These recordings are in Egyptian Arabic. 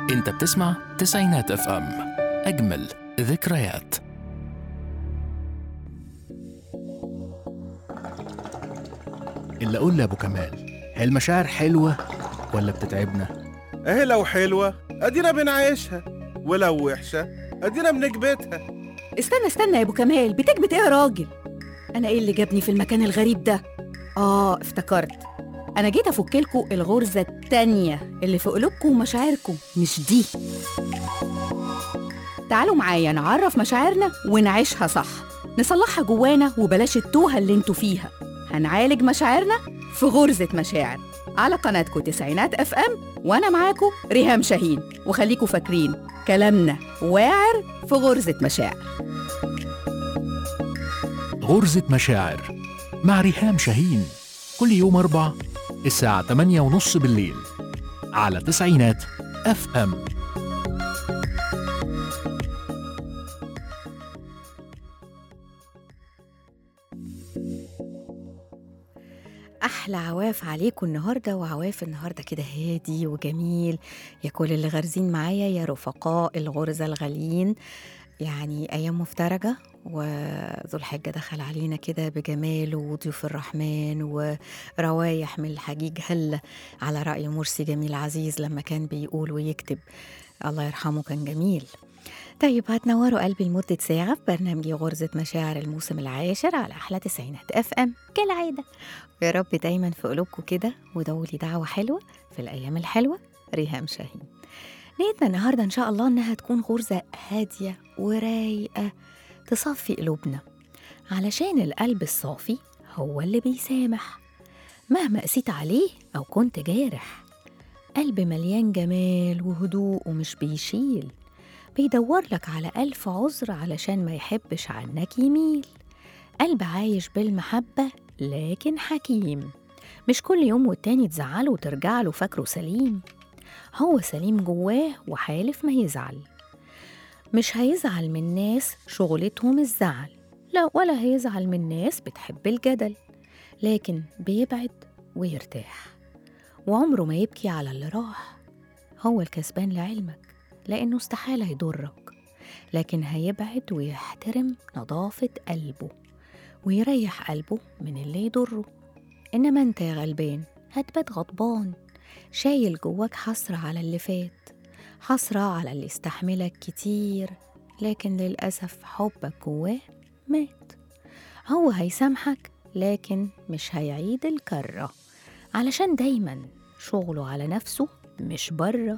انت بتسمع تسعينات اف ام اجمل ذكريات اللي اقول لابو كمال هي المشاعر حلوه ولا بتتعبنا اهي لو حلوة ادينا بنعيشها ولو وحشة ادينا بنكبتها استنى استنى يا ابو كمال بتكبت ايه يا راجل انا ايه اللي جابني في المكان الغريب ده اه افتكرت انا جيت افكلكوا الغرزه التانية اللي في قلوبكم ومشاعركم مش دي تعالوا معايا نعرف مشاعرنا ونعيشها صح نصلحها جوانا وبلاش التوهه اللي انتوا فيها هنعالج مشاعرنا في غرزه مشاعر على قناتكم تسعينات اف ام وانا معاكم ريهام شاهين وخليكوا فاكرين كلامنا واعر في غرزه مشاعر غرزه مشاعر مع ريهام شاهين كل يوم اربع الساعه 8 ونص بالليل على تسعينات اف ام احلى عواف عليكم النهارده وعواف النهارده كده هادي وجميل يا كل اللي غارزين معايا يا رفقاء الغرزه الغاليين يعني ايام مفترجه وذو الحجه دخل علينا كده بجماله وضيوف الرحمن وروايح من الحجيج هله على راي مرسي جميل عزيز لما كان بيقول ويكتب الله يرحمه كان جميل طيب هتنوروا قلبي لمدة ساعة في برنامجي غرزة مشاعر الموسم العاشر على أحلى تسعينات أف أم كالعادة يا رب دايما في قلوبكم كده ودعوا لي دعوة حلوة في الأيام الحلوة ريهام شاهين نيتنا النهاردة إن شاء الله إنها تكون غرزة هادية ورايقة تصفي قلوبنا علشان القلب الصافي هو اللي بيسامح مهما قسيت عليه أو كنت جارح قلب مليان جمال وهدوء ومش بيشيل بيدور لك على ألف عذر علشان ما يحبش عنك يميل قلب عايش بالمحبة لكن حكيم مش كل يوم والتاني تزعله وترجع له فاكره سليم هو سليم جواه وحالف ما يزعل مش هيزعل من ناس شغلتهم الزعل لا ولا هيزعل من ناس بتحب الجدل لكن بيبعد ويرتاح وعمره ما يبكي على اللي راح هو الكسبان لعلمك لأنه استحالة يضرك لكن هيبعد ويحترم نظافة قلبه ويريح قلبه من اللي يضره إنما أنت يا غلبان هتبات غضبان شايل جواك حسرة على اللي فات حسرة على اللي استحملك كتير لكن للأسف حبك جواه مات هو هيسامحك لكن مش هيعيد الكرة علشان دايما شغله على نفسه مش بره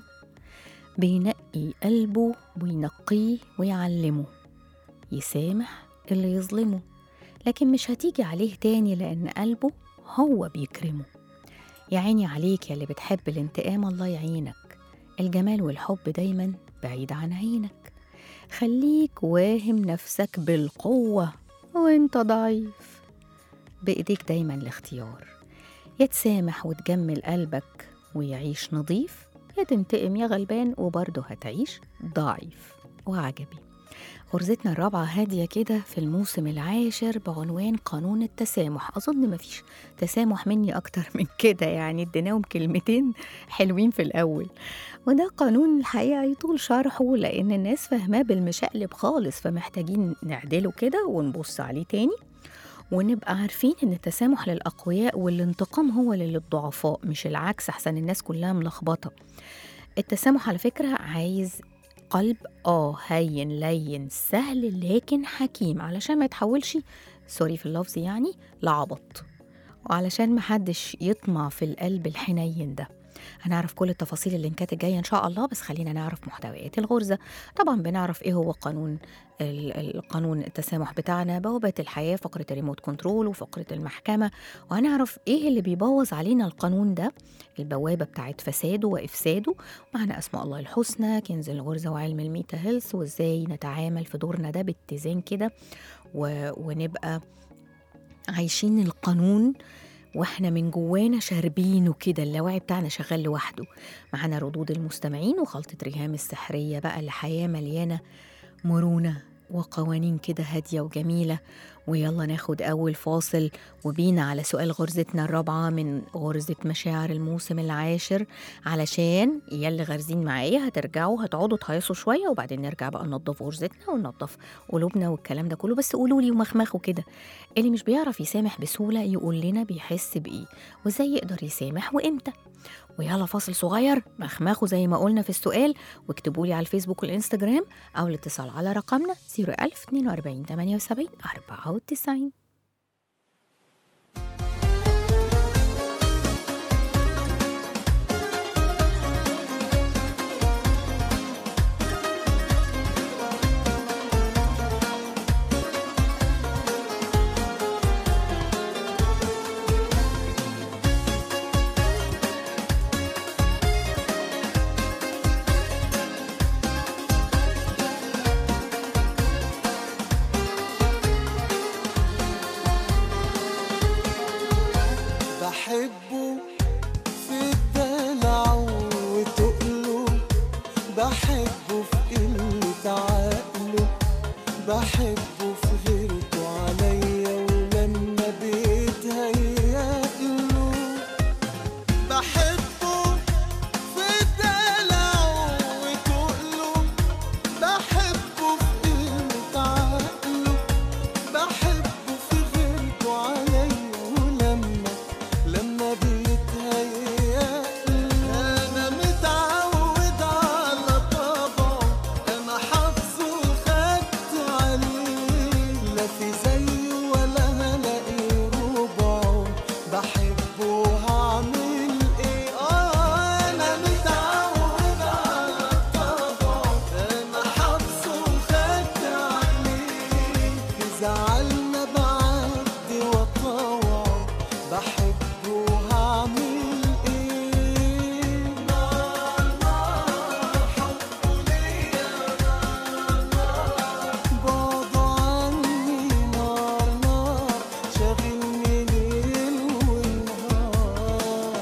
بينقي قلبه وينقيه ويعلمه يسامح اللي يظلمه لكن مش هتيجي عليه تاني لأن قلبه هو بيكرمه يا عيني عليك يا اللي بتحب الانتقام الله يعينك الجمال والحب دايما بعيد عن عينك خليك واهم نفسك بالقوة وانت ضعيف بإيديك دايما الاختيار يا تسامح وتجمل قلبك ويعيش نظيف يا تنتقم يا غلبان وبرضه هتعيش ضعيف وعجبي غرزتنا الرابعة هادية كده في الموسم العاشر بعنوان قانون التسامح أظن مفيش تسامح مني أكتر من كده يعني اديناهم كلمتين حلوين في الأول وده قانون الحقيقة يطول شرحه لأن الناس فاهماه بالمشقلب خالص فمحتاجين نعدله كده ونبص عليه تاني ونبقى عارفين ان التسامح للاقوياء والانتقام هو للضعفاء مش العكس احسن الناس كلها ملخبطه التسامح على فكره عايز قلب اه هين لين سهل لكن حكيم علشان ما يتحولش سوري في اللفظ يعني لعبط وعلشان محدش يطمع في القلب الحنين ده هنعرف كل التفاصيل اللينكات الجايه ان شاء الله بس خلينا نعرف محتويات الغرزه طبعا بنعرف ايه هو قانون ال- القانون التسامح بتاعنا بوابات الحياه فقره الريموت كنترول وفقره المحكمه وهنعرف ايه اللي بيبوظ علينا القانون ده البوابه بتاعت فساده وافساده معنا اسماء الله الحسنى كنز الغرزه وعلم الميتا هيلث وازاي نتعامل في دورنا ده باتزان كده و... ونبقى عايشين القانون واحنا من جوانا شاربينه كده اللاوعي بتاعنا شغال لوحده معانا ردود المستمعين وخلطة ريهام السحرية بقى لحياة مليانة مرونة وقوانين كده هادية وجميلة ويلا ناخد أول فاصل وبينا على سؤال غرزتنا الرابعة من غرزة مشاعر الموسم العاشر علشان يلي غارزين معايا هترجعوا هتقعدوا تهيصوا شوية وبعدين نرجع بقى ننضف غرزتنا وننضف قلوبنا والكلام ده كله بس قولوا لي ومخمخوا كده اللي مش بيعرف يسامح بسهولة يقول لنا بيحس بإيه وإزاي يقدر يسامح وإمتى ويلا فاصل صغير مخمخوا زي ما قلنا في السؤال واكتبوا لي على الفيسبوك والانستجرام او الاتصال على رقمنا 01000 42 78 94 بحبه في الدلع وتقله بحبه في قلة عقله بحبه في غيرته عليا ولما بيتهيأله بحبه في الدلع وتقله بحبه في قلة عقله بحبه في غيرته عليا ولما لما بيتهيأ أنا متعود على طبعه أنا حافظه وخدت عليه لا في زيه ولا هلاقي ربعه بحبه هعمل إيه آه أنا متعود على طبعه أنا حافظه وخدت عليه في زعلنا بعدي وأطوعه بحبه هعمل ايه نار نار حبه ليا نار نار بعده عني نار نار شاغلني ليل ونهار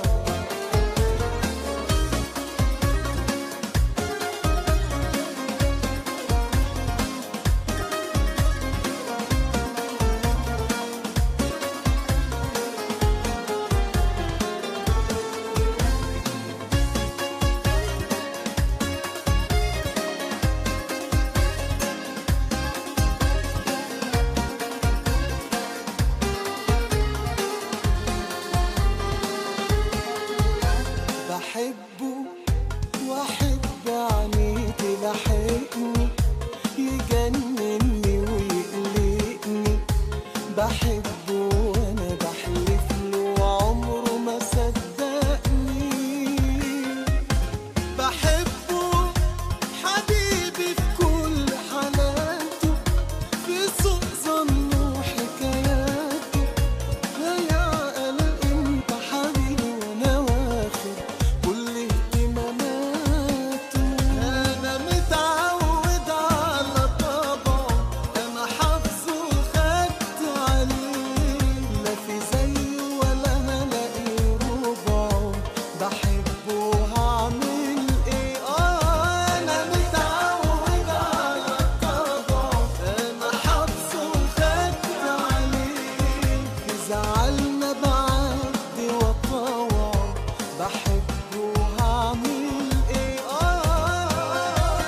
بحبه واحب عينيه تلحقني يجنني ويقلقني بحبه وانا بحلف له عمره ما صدقني بحبه حبيبي في كل حالاته في سوء ظنه وحكاياته هيعقل انت حبيبي وانا واخد كل اهتماماته انا متعود على طبعه انا حافظه وخدت عليه لا في زيه ولا هلاقي ربعه بحبه هعمل ايه اه انا متعود على طبعه انا حافظه وخدت عليه في زعلنا بعدي وأطوعه بحبه هعمل ايه اه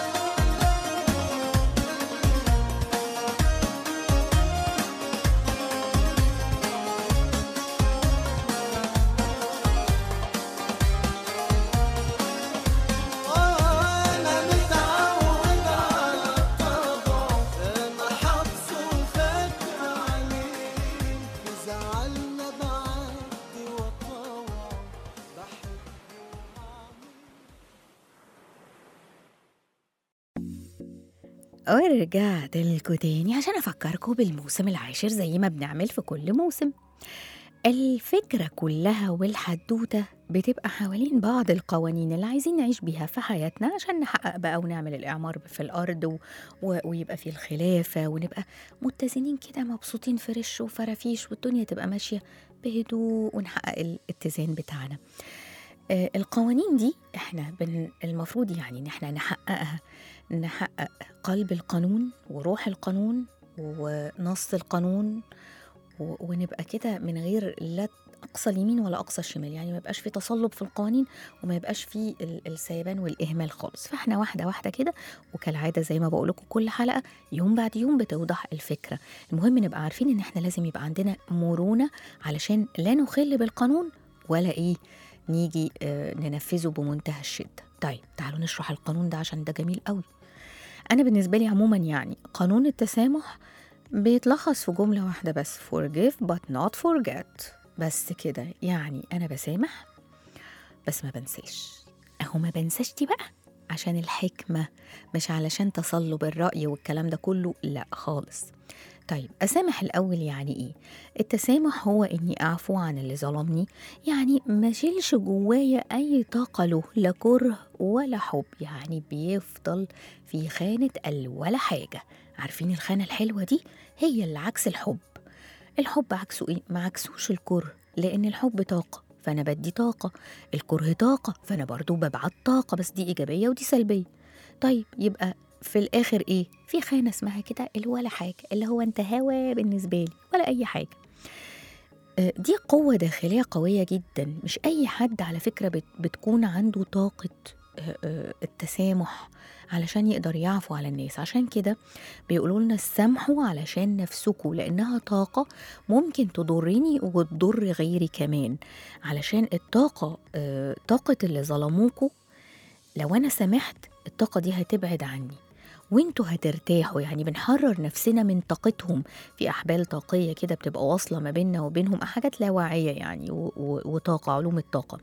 أنا متعود على طبعه أنا حافظه وخدت عليه في زعلنا بعدي وأطوعه بحبه هعمل ورجعت لكم تاني عشان أفكركم بالموسم العاشر زي ما بنعمل في كل موسم الفكرة كلها والحدوتة بتبقى حوالين بعض القوانين اللي عايزين نعيش بيها في حياتنا عشان نحقق بقى ونعمل الإعمار في الأرض و... و... ويبقى في الخلافة ونبقى متزنين كده مبسوطين في رش وفرافيش والدنيا تبقى ماشية بهدوء ونحقق الاتزان بتاعنا آه، القوانين دي احنا بن المفروض يعني ان احنا نحققها نحقق قلب القانون وروح القانون ونص القانون و- ونبقى كده من غير لا اقصى اليمين ولا اقصى الشمال يعني ما يبقاش في تصلب في القوانين وما يبقاش في ال- السيبان والاهمال خالص فاحنا واحده واحده كده وكالعاده زي ما بقول لكم كل حلقه يوم بعد يوم بتوضح الفكره المهم نبقى عارفين ان احنا لازم يبقى عندنا مرونه علشان لا نخل بالقانون ولا ايه نيجي آه ننفذه بمنتهى الشده طيب تعالوا نشرح القانون ده عشان ده جميل قوي انا بالنسبه لي عموما يعني قانون التسامح بيتلخص في جمله واحده بس forgive but not forget بس كده يعني انا بسامح بس ما بنساش اهو ما بنساش دي بقى عشان الحكمه مش علشان تصلب الراي والكلام ده كله لا خالص طيب أسامح الأول يعني إيه؟ التسامح هو إني أعفو عن اللي ظلمني يعني ما شيلش جوايا أي طاقة له لا كره ولا حب يعني بيفضل في خانة ال ولا حاجة عارفين الخانة الحلوة دي هي اللي عكس الحب الحب عكسه إيه؟ ما عكسوش الكره لأن الحب طاقة فأنا بدي طاقة الكره طاقة فأنا برضو ببعت طاقة بس دي إيجابية ودي سلبية طيب يبقى في الآخر إيه؟ في خانة اسمها كده اللي ولا حاجة اللي هو أنت هوا بالنسبة لي ولا أي حاجة آه، دي قوة داخلية قوية جدا مش أي حد على فكرة بت بتكون عنده طاقة آه، آه، التسامح علشان يقدر يعفو على الناس عشان كده بيقولوا لنا سامحوا علشان نفسكم لأنها طاقة ممكن تضرني وتضر غيري كمان علشان الطاقة آه، طاقة اللي ظلموكوا لو أنا سامحت الطاقة دي هتبعد عني وانتوا هترتاحوا يعني بنحرر نفسنا من طاقتهم في أحبال طاقية كده بتبقى واصلة ما بيننا وبينهم حاجات لا واعية يعني و- و- وطاقة علوم الطاقة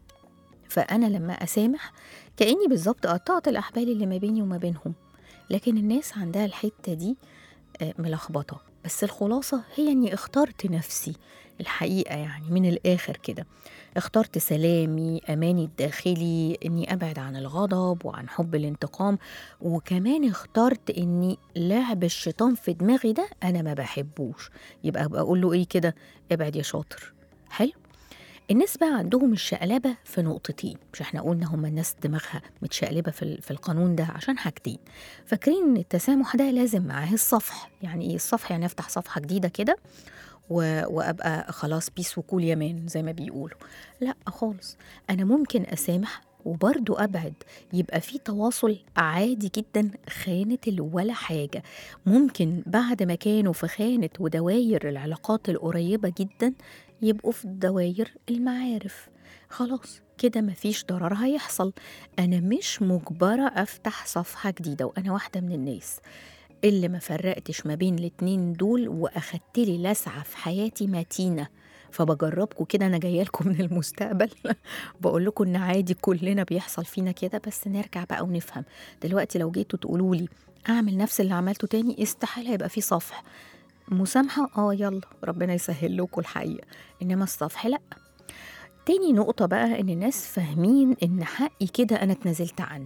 فأنا لما أسامح كأني بالظبط قطعت الأحبال اللي ما بيني وما بينهم لكن الناس عندها الحتة دي آه، ملخبطة بس الخلاصة هي إني اخترت نفسي الحقيقة يعني من الآخر كده اخترت سلامي أماني الداخلي إني أبعد عن الغضب وعن حب الانتقام وكمان اخترت إني لعب الشيطان في دماغي ده أنا ما بحبوش يبقى بقول له إيه كده ابعد يا شاطر حلو الناس بقى عندهم الشقلبة في نقطتين مش احنا قلنا هم الناس دماغها متشقلبة في, ال- في القانون ده عشان حاجتين فاكرين ان التسامح ده لازم معاه الصفح يعني ايه الصفح يعني افتح صفحة جديدة كده و... وابقى خلاص بيس وكول يمان زي ما بيقولوا لا خالص انا ممكن اسامح وبرضو ابعد يبقى في تواصل عادي جدا خانة اللي ولا حاجة ممكن بعد ما كانوا في خانة ودواير العلاقات القريبة جدا يبقوا في دواير المعارف خلاص كده مفيش ضرر هيحصل أنا مش مجبرة أفتح صفحة جديدة وأنا واحدة من الناس اللي ما فرقتش ما بين الاتنين دول وأخدت لي لسعة في حياتي متينة فبجربكم كده أنا جاية لكم من المستقبل بقول لكم إن عادي كلنا بيحصل فينا كده بس نرجع بقى ونفهم دلوقتي لو جيتوا تقولوا لي أعمل نفس اللي عملته تاني استحالة يبقى في صفح مسامحة اه يلا ربنا يسهل لكم الحقيقة إنما الصفح لأ تاني نقطة بقى إن الناس فاهمين إن حقي كده أنا اتنازلت عنه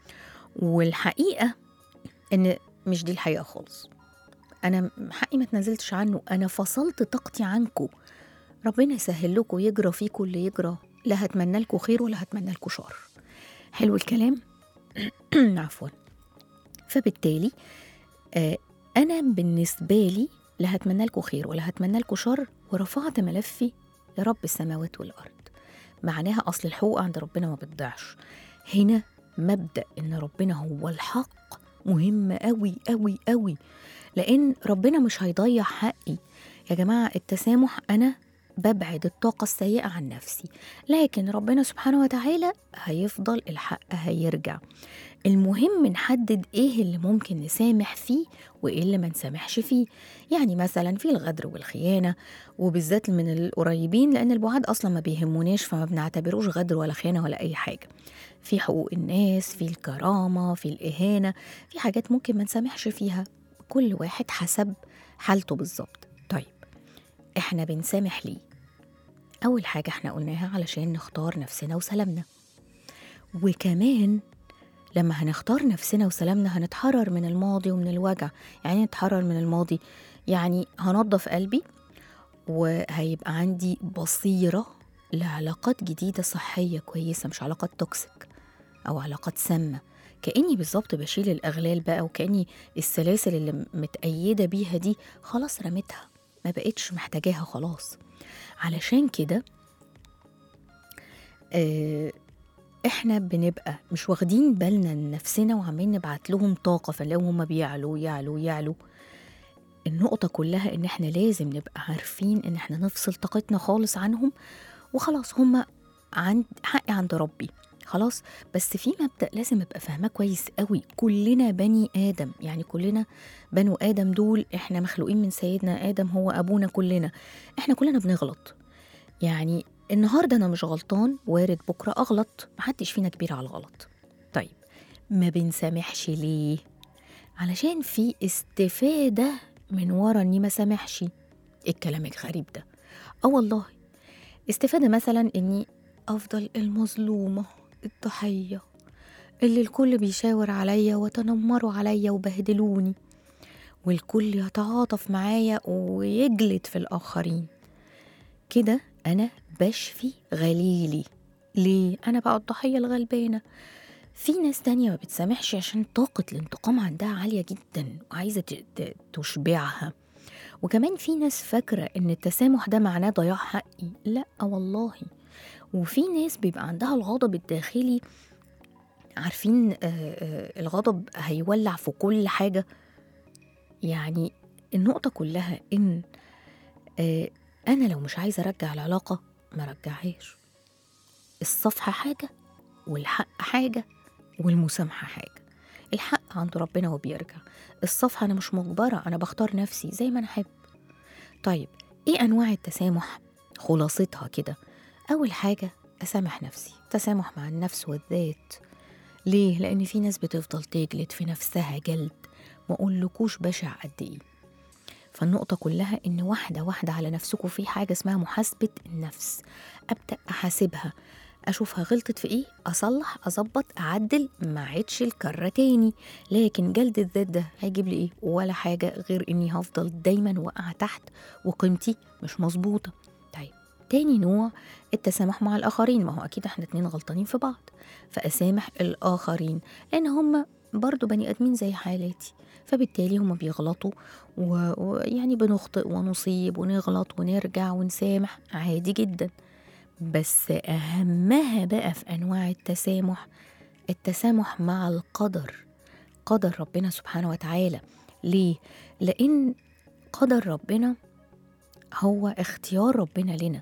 والحقيقة إن مش دي الحقيقة خالص أنا حقي ما اتنازلتش عنه أنا فصلت طاقتي عنكم ربنا يسهل لكم يجرى فيكم اللي يجرى لا هتمنى لكم خير ولا هتمنى لكم شر حلو الكلام عفوا فبالتالي آه أنا بالنسبة لي لا هتمنى لكم خير ولا هتمنى لكم شر ورفعت ملفي لرب السماوات والأرض معناها أصل الحقوق عند ربنا ما بتضيعش هنا مبدأ إن ربنا هو الحق مهم أوي أوي أوي لأن ربنا مش هيضيع حقي يا جماعة التسامح أنا ببعد الطاقة السيئة عن نفسي لكن ربنا سبحانه وتعالى هيفضل الحق هيرجع المهم نحدد ايه اللي ممكن نسامح فيه وايه اللي ما نسامحش فيه يعني مثلا في الغدر والخيانه وبالذات من القريبين لان البعاد اصلا ما بيهموناش فما بنعتبروش غدر ولا خيانه ولا اي حاجه في حقوق الناس في الكرامه في الاهانه في حاجات ممكن ما نسامحش فيها كل واحد حسب حالته بالظبط طيب احنا بنسامح ليه اول حاجه احنا قلناها علشان نختار نفسنا وسلامنا وكمان لما هنختار نفسنا وسلامنا هنتحرر من الماضي ومن الوجع يعني نتحرر من الماضي يعني هنضف قلبي وهيبقى عندي بصيرة لعلاقات جديدة صحية كويسة مش علاقات توكسيك أو علاقات سامة كأني بالظبط بشيل الأغلال بقى وكأني السلاسل اللي متأيدة بيها دي خلاص رميتها ما بقتش محتاجاها خلاص علشان كده آه احنا بنبقى مش واخدين بالنا من نفسنا وعمالين نبعت لهم طاقة فنلاقيهم هما بيعلوا يعلوا يعلوا النقطة كلها إن إحنا لازم نبقى عارفين إن إحنا نفصل طاقتنا خالص عنهم وخلاص هما عند حقي عند ربي خلاص بس في مبدأ لازم أبقى فاهماه كويس قوي كلنا بني آدم يعني كلنا بنو آدم دول إحنا مخلوقين من سيدنا آدم هو أبونا كلنا إحنا كلنا بنغلط يعني النهاردة أنا مش غلطان وارد بكرة أغلط محدش فينا كبير على الغلط طيب ما بنسامحش ليه علشان في استفادة من ورا إني ما سامحش إيه الكلام الغريب ده اه والله استفادة مثلا إني أفضل المظلومة الضحية اللي الكل بيشاور عليا وتنمروا عليا وبهدلوني والكل يتعاطف معايا ويجلد في الآخرين كده أنا بشفي غليلي ليه؟ أنا بقى الضحية الغلبانة في ناس تانية ما بتسامحش عشان طاقة الانتقام عندها عالية جدا وعايزة ت- ت- تشبعها وكمان في ناس فاكرة إن التسامح ده معناه ضياع حقي لا والله وفي ناس بيبقى عندها الغضب الداخلي عارفين آه، آه، الغضب هيولع في كل حاجة يعني النقطة كلها إن آه، أنا لو مش عايزة أرجع العلاقة ما رجعهاش الصفحة حاجة والحق حاجة والمسامحة حاجة الحق عند ربنا وبيرجع الصفحة أنا مش مجبرة أنا بختار نفسي زي ما أنا أحب طيب إيه أنواع التسامح خلاصتها كده أول حاجة أسامح نفسي تسامح مع النفس والذات ليه؟ لأن في ناس بتفضل تجلد في نفسها جلد ما أقولكوش بشع قد إيه فالنقطة كلها إن واحدة واحدة على نفسكم في حاجة اسمها محاسبة النفس أبدأ أحاسبها أشوفها غلطت في إيه أصلح أظبط أعدل ما عادش الكرة تاني لكن جلد الذات ده هيجيب لي إيه ولا حاجة غير إني هفضل دايما واقعة تحت وقيمتي مش مظبوطة طيب تاني نوع التسامح مع الآخرين ما هو أكيد إحنا اتنين غلطانين في بعض فأسامح الآخرين لأن هم برضو بني آدمين زي حالاتي فبالتالي هم بيغلطوا و- ويعني بنخطئ ونصيب ونغلط ونرجع ونسامح عادي جدا بس أهمها بقى في أنواع التسامح التسامح مع القدر قدر ربنا سبحانه وتعالى ليه؟ لأن قدر ربنا هو اختيار ربنا لنا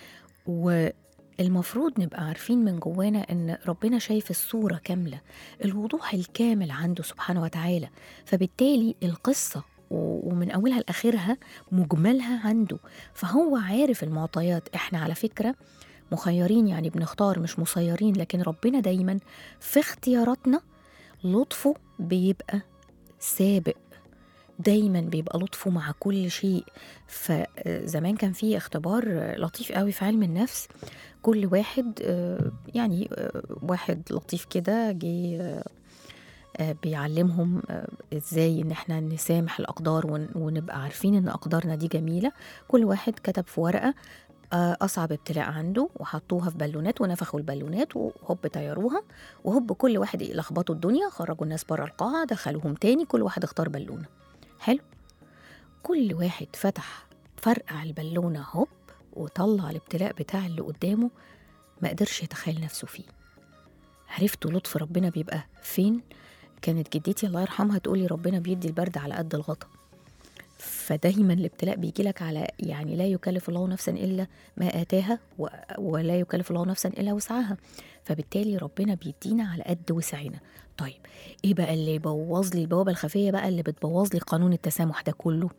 والمفروض نبقى عارفين من جوانا ان ربنا شايف الصورة كاملة الوضوح الكامل عنده سبحانه وتعالى فبالتالي القصة و- ومن أولها لآخرها مجملها عنده فهو عارف المعطيات احنا على فكرة مخيرين يعني بنختار مش مسيرين لكن ربنا دايما في اختياراتنا لطفه بيبقى سابق دايما بيبقى لطفه مع كل شيء فزمان كان في اختبار لطيف قوي في علم النفس كل واحد آه، يعني آه، واحد لطيف كده جه آه، آه، بيعلمهم آه، ازاي ان احنا نسامح الاقدار ون- ونبقى عارفين ان اقدارنا دي جميله كل واحد كتب في ورقه آه، اصعب ابتلاء عنده وحطوها في بالونات ونفخوا البالونات وهوب طيروها وهوب كل واحد لخبطوا الدنيا خرجوا الناس بره القاعه دخلوهم تاني كل واحد اختار بالونه حلو كل واحد فتح فرقع البالونه هوب وطلع الابتلاء بتاع اللي قدامه ما قدرش يتخيل نفسه فيه عرفتوا لطف ربنا بيبقى فين كانت جدتي الله يرحمها تقولي ربنا بيدي البرد على قد الغطا فدايما الابتلاء بيجي لك على يعني لا يكلف الله نفسا الا ما اتاها و- ولا يكلف الله نفسا الا وسعها فبالتالي ربنا بيدينا على قد وسعنا طيب ايه بقى اللي يبوظ لي البوابه الخفيه بقى اللي بتبوظ لي قانون التسامح ده كله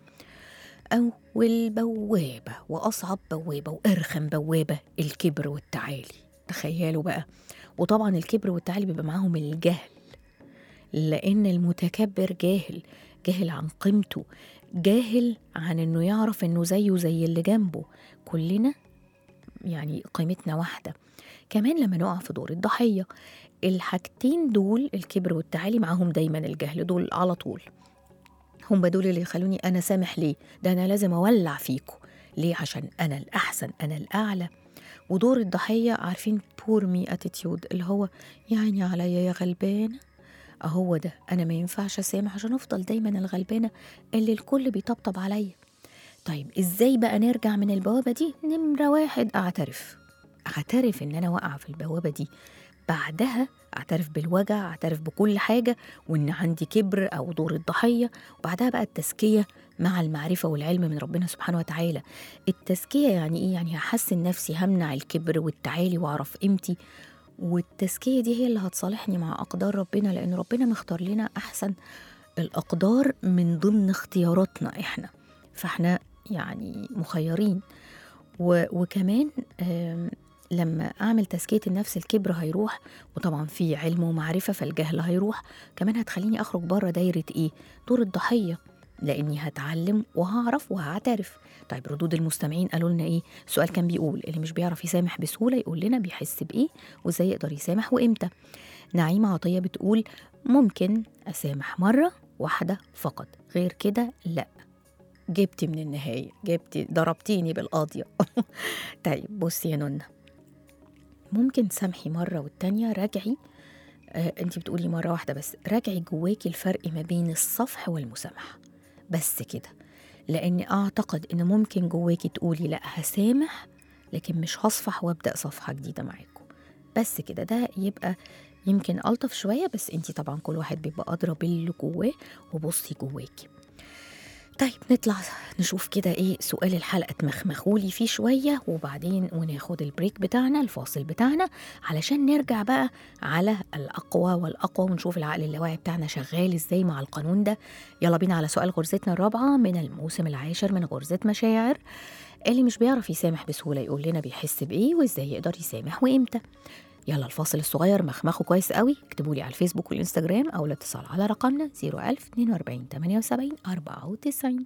اول بوابه واصعب بوابه وارخم بوابه الكبر والتعالي تخيلوا بقى وطبعا الكبر والتعالي بيبقى معاهم الجهل لأن المتكبر جاهل جاهل عن قيمته جاهل عن إنه يعرف إنه زيه زي اللي جنبه كلنا يعني قيمتنا واحدة كمان لما نقع في دور الضحية الحاجتين دول الكبر والتعالي معاهم دايما الجهل دول على طول هم دول اللي يخلوني أنا سامح ليه ده أنا لازم أولع فيكم ليه عشان أنا الأحسن أنا الأعلى ودور الضحية عارفين بور مي اتيتيود اللي هو يعني عليا يا غلبانة اهو ده انا ما ينفعش اسامح عشان افضل دايما الغلبانه اللي الكل بيطبطب عليا طيب ازاي بقى نرجع من البوابه دي نمره واحد اعترف اعترف ان انا واقعه في البوابه دي بعدها اعترف بالوجع اعترف بكل حاجه وان عندي كبر او دور الضحيه وبعدها بقى التزكيه مع المعرفه والعلم من ربنا سبحانه وتعالى التزكيه يعني ايه يعني هحسن نفسي همنع الكبر والتعالي واعرف قيمتي والتزكيه دي هي اللي هتصالحني مع اقدار ربنا لان ربنا مختار لنا احسن الاقدار من ضمن اختياراتنا احنا فاحنا يعني مخيرين و وكمان آم، لما اعمل تزكيه النفس الكبر هيروح وطبعا في علم ومعرفه فالجهل هيروح كمان هتخليني اخرج بره دايره ايه دور الضحيه لاني هتعلم وهعرف وهعترف طيب ردود المستمعين قالوا لنا ايه السؤال كان بيقول اللي مش بيعرف يسامح بسهوله يقول لنا بيحس بايه وازاي يقدر يسامح وامتى نعيمه عطيه بتقول ممكن اسامح مره واحده فقط غير كده لا جبتي من النهايه جبتي ضربتيني بالقاضيه طيب بصي يا نونا ممكن تسامحي مرة والتانية راجعي آه انت بتقولي مرة واحدة بس راجعي جواكي الفرق ما بين الصفح والمسامحة بس كده لأن أعتقد إن ممكن جواكي تقولي لأ هسامح لكن مش هصفح وأبدأ صفحة جديدة معاكم بس كده ده يبقى يمكن ألطف شوية بس انت طبعا كل واحد بيبقى أدرى باللي جواه وبصي جواكي طيب نطلع نشوف كده ايه سؤال الحلقه تمخمخولي فيه شويه وبعدين وناخد البريك بتاعنا الفاصل بتاعنا علشان نرجع بقى على الاقوى والاقوى ونشوف العقل اللاواعي بتاعنا شغال ازاي مع القانون ده يلا بينا على سؤال غرزتنا الرابعه من الموسم العاشر من غرزه مشاعر اللي مش بيعرف يسامح بسهوله يقول لنا بيحس بايه وازاي يقدر يسامح وامتى يلا الفاصل الصغير مخمخه كويس قوي اكتبوا لي على الفيسبوك والانستجرام او الاتصال على رقمنا 01000 42 78 94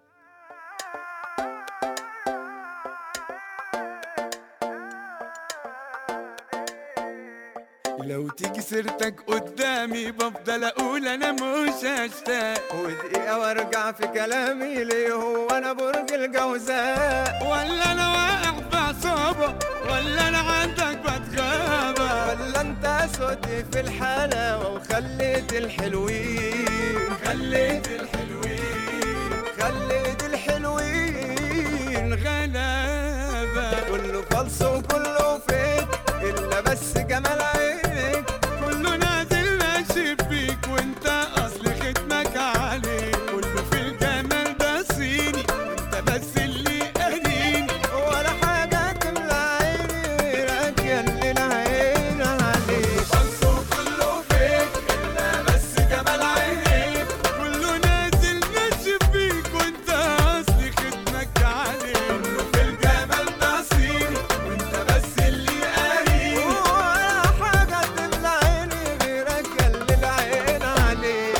لو تيجي سيرتك قدامي بفضل اقول انا مش هشتاق ودقيقة وارجع في كلامي ليه هو انا برج الجوزاء ولا انا واقع في عصابة ولا انا عندك بتغابة ولا انت اسود في الحلاوة وخليت الحلوين خليت الحلوين خليت الحلوين غلابة كله فلس وكله فيك الا بس جمال عينك كله نازل ماشي فيك وانت اصل ختمك عليك كله في الجمال ده صيني وانت بس اللي قاريني ولا حاجة تملى عيني غيرك يا اللي العين عليك فلس وكله فيك الا بس جمال عينك كله نازل ماشي فيك وانت اصل ختمك عليك كله في الجمال نصيبي وانت بس اللي قاري ولا حاجة تملى عيني غيرك يا اللي العين عليك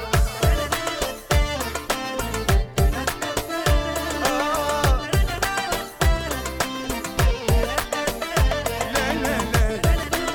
آه. لا لا لا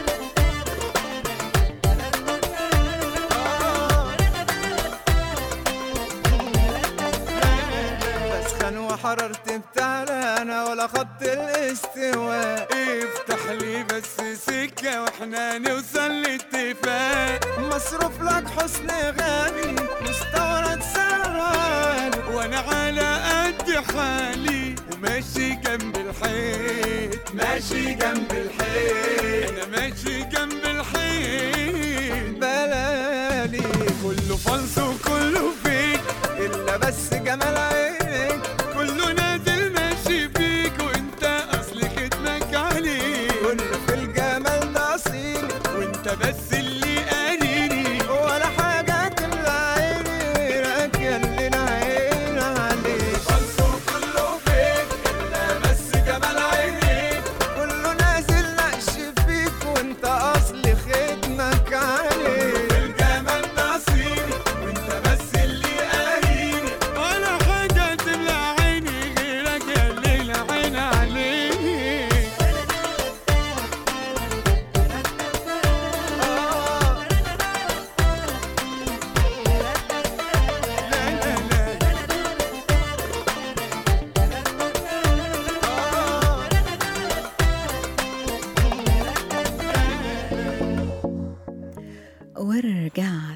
بسخن وحررت بتاعنا انا ولا خط الاستواء افتح لي بس سكة واحنا نوصل لاتفاق مصروف لك حسن غالي مستورد سراني وانا على قد حالي وماشي جنب الحيط ماشي جنب الحيط انا ماشي جنب الحيط بلالي كله فلس وكله فيك الا بس جمال عينك كله نازل ماشي فيك وانت اصل ختمك عليك كله في الجمال ده اصيل وانت بس اللي قاريني ولا حاجه تملى عيني غيرك يا اللي العين عليك فلس وكله فيك الا بس جمال عينيك كله نازل نقش فيك وانت اصل ختمك عليك الجمال نصيبي وانت بس اللي قاريني ولا حاجه تملى عيني غيرك يا اللي العين عليك آه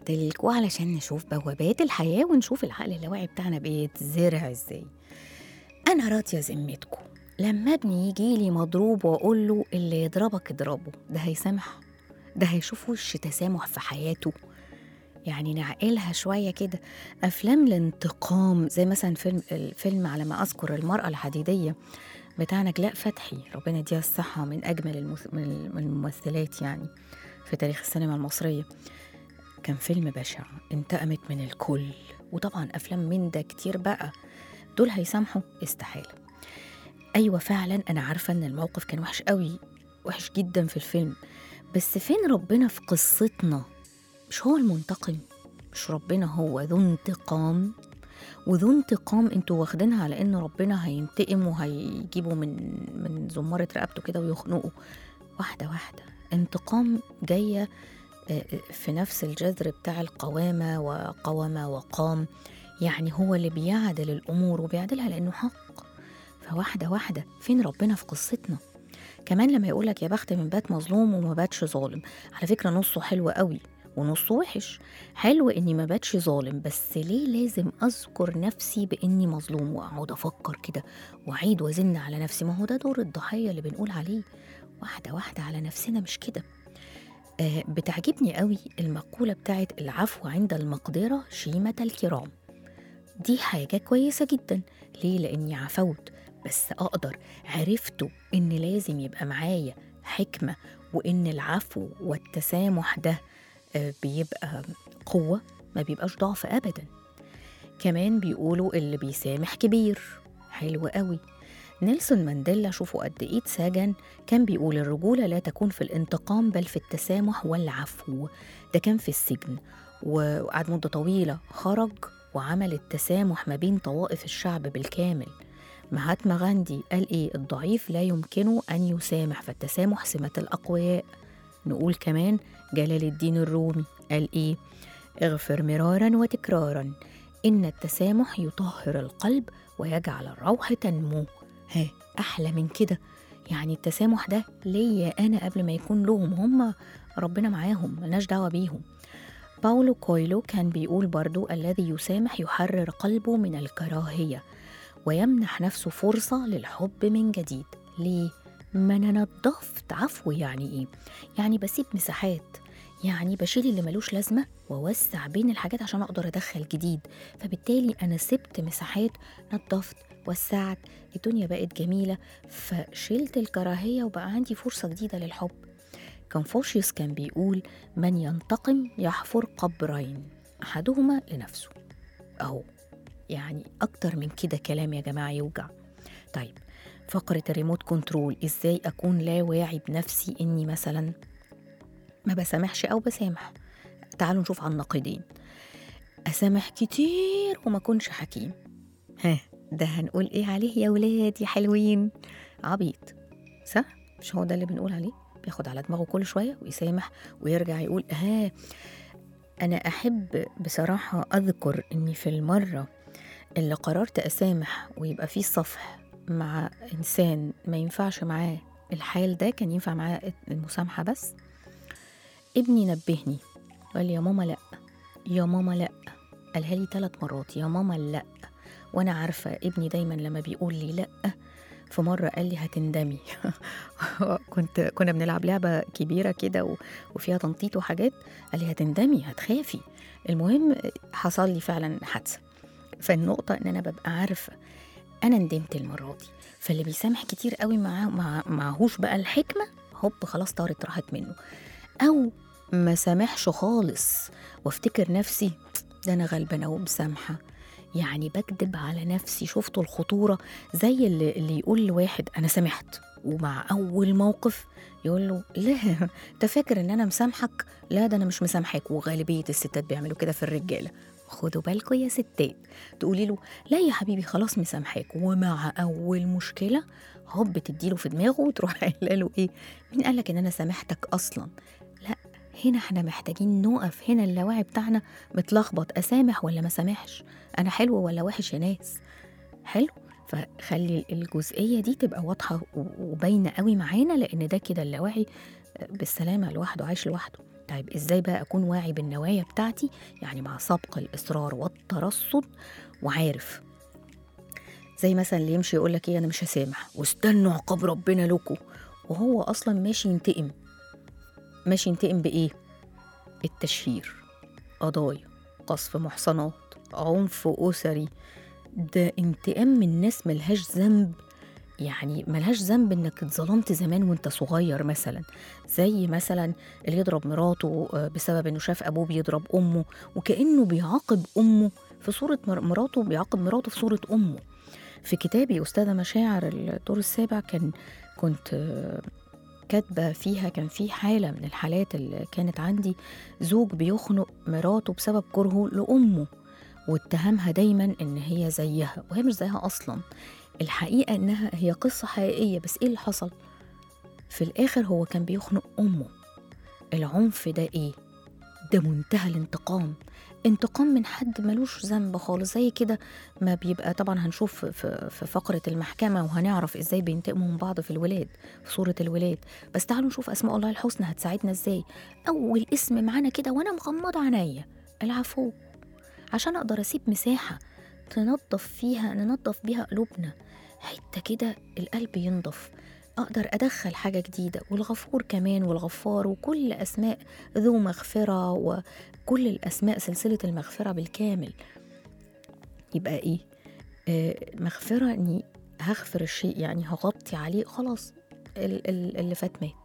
بعتلك وعلشان نشوف بوابات الحياة ونشوف العقل اللاواعي بتاعنا بيتزرع ازاي أنا راضية ذمتكم لما ابني يجي لي مضروب وأقول له اللي يضربك اضربه ده هيسامح ده هيشوف وش تسامح في حياته يعني نعقلها شوية كده أفلام الانتقام زي مثلا فيلم الفيلم على ما أذكر المرأة الحديدية بتاع نجلاء فتحي ربنا يديها الصحة من أجمل المس- من الممثلات يعني في تاريخ السينما المصرية كان فيلم بشع انتقمت من الكل وطبعا أفلام من ده كتير بقى دول هيسامحوا استحالة أيوة فعلا أنا عارفة إن الموقف كان وحش قوي وحش جدا في الفيلم بس فين ربنا في قصتنا مش هو المنتقم مش ربنا هو ذو انتقام وذو انتقام انتوا واخدينها على ان ربنا هينتقم وهيجيبوا من من زمارة رقبته كده ويخنقه واحدة واحدة انتقام جاية آه، في نفس الجذر بتاع القوامة وقوامة وقام يعني هو اللي بيعدل الأمور وبيعدلها لأنه حق فواحدة واحدة فين ربنا في قصتنا كمان لما يقولك يا بخت من بات مظلوم وما باتش ظالم على فكرة نصه حلو قوي ونصه وحش حلو اني ما باتش ظالم بس ليه لازم اذكر نفسي باني مظلوم واقعد افكر كده واعيد وازن على نفسي ما هو ده دور الضحيه اللي بنقول عليه واحده واحده على نفسنا مش كده آه بتعجبني قوي المقوله بتاعت العفو عند المقدره شيمه الكرام دي حاجه كويسه جدا ليه لاني عفوت بس اقدر عرفتوا ان لازم يبقى معايا حكمه وان العفو والتسامح ده آه، بيبقى قوة ما بيبقاش ضعف أبدا كمان بيقولوا اللي بيسامح كبير حلو قوي نيلسون مانديلا شوفوا قد ايه اتسجن كان بيقول الرجولة لا تكون في الانتقام بل في التسامح والعفو ده كان في السجن وقعد مدة طويلة خرج وعمل التسامح ما بين طوائف الشعب بالكامل مهاتما غاندي قال ايه الضعيف لا يمكنه ان يسامح فالتسامح سمة الاقوياء نقول كمان جلال الدين الرومي قال ايه اغفر مرارا وتكرارا ان التسامح يطهر القلب ويجعل الروح تنمو ها احلى من كده يعني التسامح ده ليا انا قبل ما يكون لهم هم ربنا معاهم ملناش دعوه بيهم باولو كويلو كان بيقول برضو الذي يسامح يحرر قلبه من الكراهيه ويمنح نفسه فرصه للحب من جديد ليه ما انا نضفت عفو يعني ايه يعني بسيب مساحات يعني بشيل اللي ملوش لازمة وأوسع بين الحاجات عشان أقدر أدخل جديد فبالتالي أنا سبت مساحات نظفت وسعت الدنيا بقت جميلة فشلت الكراهية وبقى عندي فرصة جديدة للحب كونفوشيوس كان بيقول من ينتقم يحفر قبرين أحدهما لنفسه أهو يعني أكتر من كده كلام يا جماعة يوجع طيب فقرة الريموت كنترول إزاي أكون لا واعي بنفسي إني مثلا ما بسامحش أو بسامح تعالوا نشوف على النقيضين أسامح كتير وما أكونش حكيم ها ده هنقول إيه عليه يا ولاد يا حلوين عبيط صح؟ مش هو ده اللي بنقول عليه بياخد على دماغه كل شوية ويسامح ويرجع يقول ها أنا أحب بصراحة أذكر إني في المرة اللي قررت أسامح ويبقى فيه صفح مع إنسان ما ينفعش معاه الحال ده كان ينفع معاه المسامحة بس ابني نبهني قال لي يا ماما لأ يا ماما لأ قالها لي ثلاث مرات يا ماما لأ وأنا عارفة ابني دايما لما بيقول لي لأ في مرة قال لي هتندمي كنت كنا بنلعب لعبة كبيرة كده و- وفيها تنطيط وحاجات قال لي هتندمي هتخافي المهم حصل لي فعلا حادثة فالنقطة إن أنا ببقى عارفة أنا ندمت المرة دي فاللي بيسامح كتير قوي معاه مع معهوش بقى الحكمة هوب خلاص طارت راحت منه أو ما سامحش خالص وافتكر نفسي ده أنا غلبانة ومسامحة يعني بكدب على نفسي شفتوا الخطورة زي اللي, اللي يقول لواحد أنا سامحت ومع أول موقف يقول له لا أنت فاكر إن أنا مسامحك لا ده أنا مش مسامحك وغالبية الستات بيعملوا كده في الرجالة خدوا بالكم يا ستات تقولي له لا يا حبيبي خلاص مسامحاك ومع أول مشكلة هوب تديله في دماغه وتروح قايله له إيه مين قالك إن أنا سامحتك أصلا لا هنا احنا محتاجين نقف هنا اللاوعي بتاعنا متلخبط اسامح ولا ما سامحش انا حلو ولا وحش يا ناس حلو فخلي الجزئيه دي تبقى واضحه و- وباينه قوي معانا لان ده كده اللاوعي بالسلامه لوحده عايش لوحده طيب ازاي بقى اكون واعي بالنوايا بتاعتي يعني مع سبق الاصرار والترصد وعارف زي مثلا اللي يمشي يقول لك ايه انا مش هسامح واستنوا عقاب ربنا لكم وهو اصلا ماشي ينتقم ماشي ينتقم بايه التشهير قضايا قصف محصنات عنف اسري ده انتقام من ناس ملهاش ذنب يعني ملهاش ذنب انك اتظلمت زمان وانت صغير مثلا زي مثلا اللي يضرب مراته آه، بسبب انه شاف ابوه بيضرب امه وكانه بيعاقب امه في صوره مر- مراته بيعاقب مراته في صوره امه في كتابي استاذه مشاعر الدور السابع كان كنت آه، كاتبه فيها كان في حاله من الحالات اللي كانت عندي زوج بيخنق مراته بسبب كرهه لامه واتهمها دايما ان هي زيها وهي مش زيها اصلا الحقيقه انها هي قصه حقيقيه بس ايه اللي حصل في الاخر هو كان بيخنق امه العنف ده ايه ده منتهى الانتقام انتقام من حد ملوش ذنب خالص زي كده ما بيبقى طبعا هنشوف في, في فقرة المحكمة وهنعرف ازاي بينتقموا من بعض في الولاد في صورة الولاد بس تعالوا نشوف اسماء الله الحسنى هتساعدنا ازاي اول اسم معانا كده وانا مغمضة عينيا العفو عشان اقدر اسيب مساحة تنظف فيها ننظف بيها قلوبنا حتة كده القلب ينضف أقدر أدخل حاجة جديدة والغفور كمان والغفار وكل أسماء ذو مغفرة وكل الأسماء سلسلة المغفرة بالكامل يبقى إيه؟ آه مغفرة إني هغفر الشيء يعني هغطي عليه خلاص ال- ال- اللي فات مات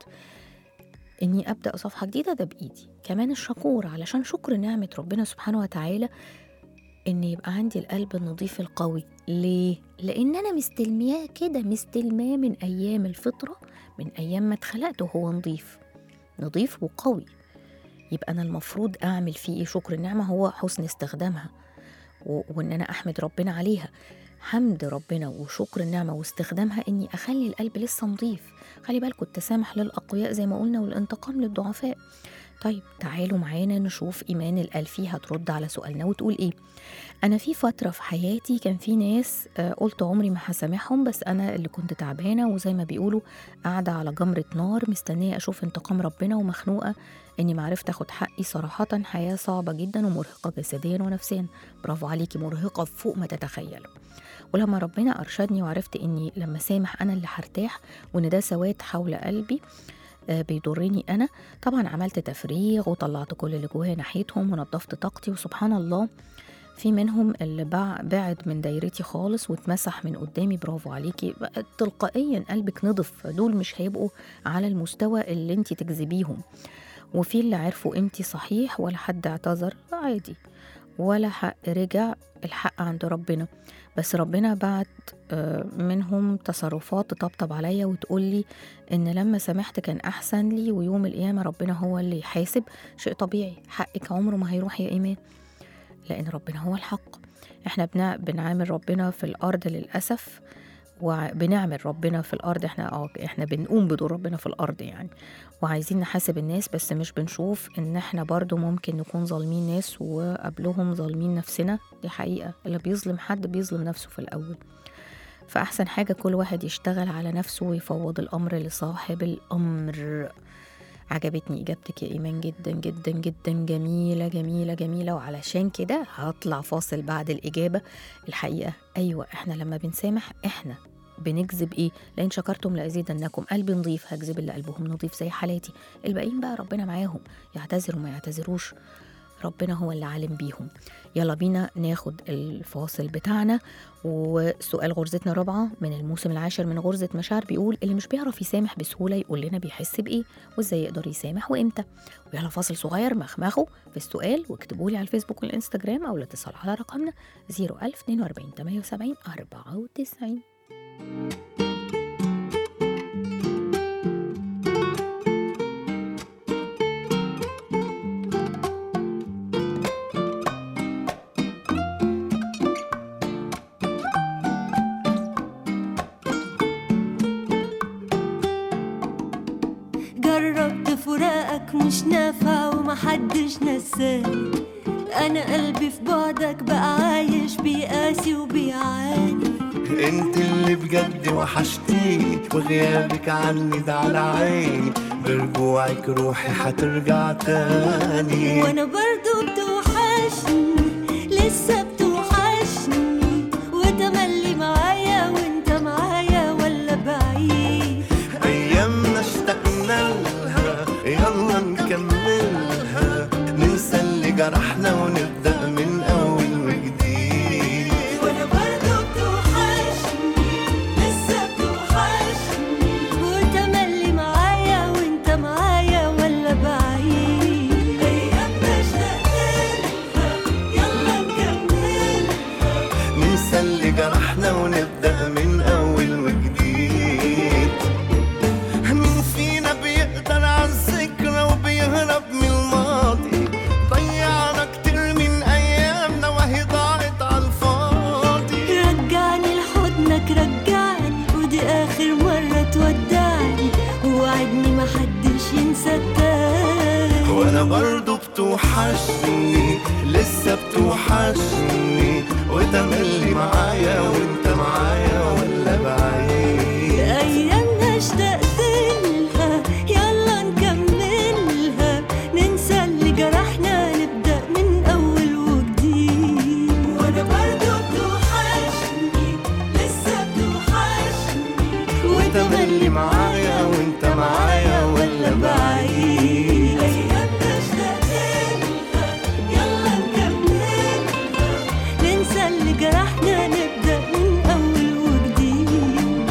إني أبدأ صفحة جديدة ده بإيدي كمان الشكور علشان شكر نعمة ربنا سبحانه وتعالى ان يبقى عندي القلب النظيف القوي ليه لان انا مستلمياه كده مستلماه من ايام الفطره من ايام ما اتخلقت وهو نظيف نظيف وقوي يبقى انا المفروض اعمل فيه ايه شكر النعمه هو حسن استخدامها و- وان انا احمد ربنا عليها حمد ربنا وشكر النعمه واستخدامها اني اخلي القلب لسه نظيف خلي بالكم التسامح للاقوياء زي ما قلنا والانتقام للضعفاء طيب تعالوا معانا نشوف ايمان الالفي هترد على سؤالنا وتقول ايه انا في فتره في حياتي كان في ناس آه، قلت عمري ما هسامحهم بس انا اللي كنت تعبانه وزي ما بيقولوا قاعده على جمره نار مستنيه اشوف انتقام ربنا ومخنوقه اني معرفت اخد حقي صراحه حياه صعبه جدا ومرهقه جسديا ونفسيا برافو عليكي مرهقه فوق ما تتخيلوا ولما ربنا ارشدني وعرفت اني لما سامح انا اللي هرتاح وان ده سواد حول قلبي آه، بيضرني انا طبعا عملت تفريغ وطلعت كل اللي جوايا ناحيتهم ونظفت طاقتي وسبحان الله في منهم اللي بع- بعد من دايرتي خالص واتمسح من قدامي برافو عليكي بقى تلقائيا قلبك نضف دول مش هيبقوا على المستوى اللي انت تجذبيهم وفي اللي عرفوا قيمتي صحيح ولا حد اعتذر عادي ولا حق رجع الحق عند ربنا بس ربنا بعت آه، منهم تصرفات تطبطب عليا وتقولي ان لما سامحت كان احسن لي ويوم القيامه ربنا هو اللي يحاسب شيء طبيعي حقك عمره ما هيروح يا ايمان لان ربنا هو الحق احنا بنع... بنعامل ربنا في الارض للاسف وبنعمل ربنا في الارض احنا اه احنا بنقوم بدور ربنا في الارض يعني وعايزين نحاسب الناس بس مش بنشوف ان احنا برضو ممكن نكون ظالمين ناس وقبلهم ظالمين نفسنا دي حقيقة اللي بيظلم حد بيظلم نفسه في الاول فاحسن حاجة كل واحد يشتغل على نفسه ويفوض الامر لصاحب الامر عجبتني اجابتك يا ايمان جدا جدا جدا جميله جميله جميله وعلشان كده هطلع فاصل بعد الاجابه الحقيقه ايوه احنا لما بنسامح احنا بنجذب ايه لان شكرتم لازيدنكم قلبي نظيف هجذب اللي قلبهم نظيف زي حالاتي الباقيين بقى ربنا معاهم يعتذروا ما يعتذروش ربنا هو اللي عالم بيهم يلا بينا ناخد الفاصل بتاعنا وسؤال غرزتنا الرابعة من الموسم العاشر من غرزة مشاعر بيقول اللي مش بيعرف يسامح بسهولة يقول لنا بيحس بإيه وإزاي يقدر يسامح وإمتى ويلا فاصل صغير مخمخوا في السؤال واكتبوا لي على الفيسبوك والإنستجرام أو الاتصال على رقمنا 01042 78 94 جربت فراقك مش نافع ومحدش نساني انا قلبي في بعدك بقى عايش بيقاسي وبيعاني انت اللي بجد وحشتيني وغيابك عني ده على عيني برجوعك روحي حترجع تاني وانا برضو بتوحشني لسه بتوحشني وتملي معايا وانت معايا ولا بعيد ايامنا اشتقنا لها يلا نكملها ننسى اللي جرحنا ونبدا من اول وجديد وانا برضو بتوحشني لسه بتوحشني وتملي معايا وانت معايا ولا بعيد ايامنا اشتقنا يلا نكمل ننسى اللي جرحنا ونبدا من اول وجديد مين فينا بيقدر على الذكرى وبيهرب من الماضي ضيعنا كتير من ايامنا وهي ضاعت على الفاضي رجعني لحضنك رجعني ودي اخر مرة تودعني ووعدني محدش ينسى التاني وانا برضو بتوحشني لسه بتوحشني وتملي معايا وانت معايا ولا بعيد ايامنا اشتقت لها يلا نكملها ننسى اللي جرحنا نبدا من اول وجديد وانا برضو بتوحشني لسه بتوحشني وتملي معايا وانت معايا ولا بعيد ايامنا اشتقت لها يلا نكملها ننسى اللي جرحنا نبدا من اول وجديد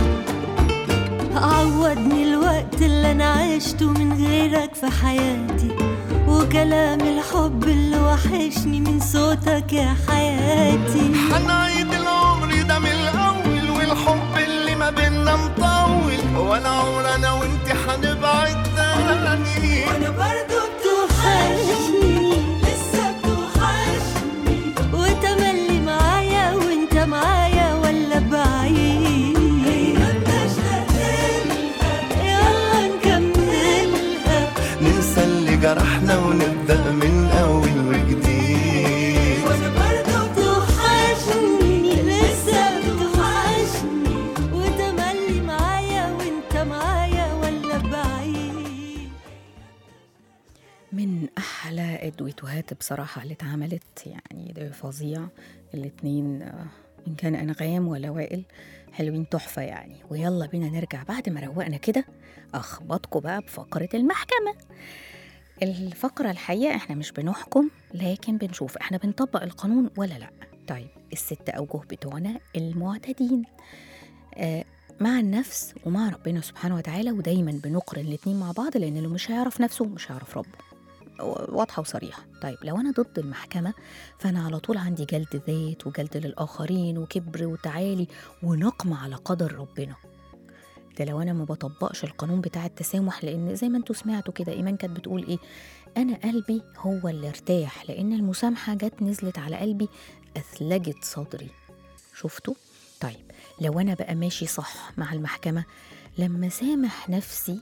عوضني الوقت اللي انا عشته من غيرك في حياتي وكلام الحب اللي وحشني من صوتك يا حياتي حنعيد العمر ده من الاول والحب اللي ما بينا مطول ولا عمر انا وانت حنبعد تاني وانا برضو بتوحشني لسه بتوحشني وتملي معايا وانت معايا ولا بعيد ايامنا اشتقت يلا نكملها ننسى اللي جرحنا ونبدا من اول وجديد وانا برضو بتوحشني لسه بتوحشني وتملي معايا وانت معايا ولا بعيد من احلى الدويتوهات بصراحه اللي اتعملت يعني ده فظيع الاتنين آه، ان كان انغام ولا وائل حلوين تحفه يعني ويلا بينا نرجع بعد ما روقنا كده اخبطكم بقى بفقره المحكمه الفقره الحقيقه احنا مش بنحكم لكن بنشوف احنا بنطبق القانون ولا لا طيب الست اوجه بتوعنا المعتدين آه مع النفس ومع ربنا سبحانه وتعالى ودايما بنقرن الاتنين مع بعض لان اللي مش هيعرف نفسه مش هيعرف ربه واضحه وصريحه طيب لو انا ضد المحكمه فانا على طول عندي جلد ذات وجلد للاخرين وكبر وتعالي ونقم على قدر ربنا ده لو انا ما بطبقش القانون بتاع التسامح لان زي ما انتوا سمعتوا كده ايمان كانت بتقول ايه انا قلبي هو اللي ارتاح لان المسامحه جت نزلت على قلبي اثلجت صدري شفتوا طيب لو انا بقى ماشي صح مع المحكمه لما سامح نفسي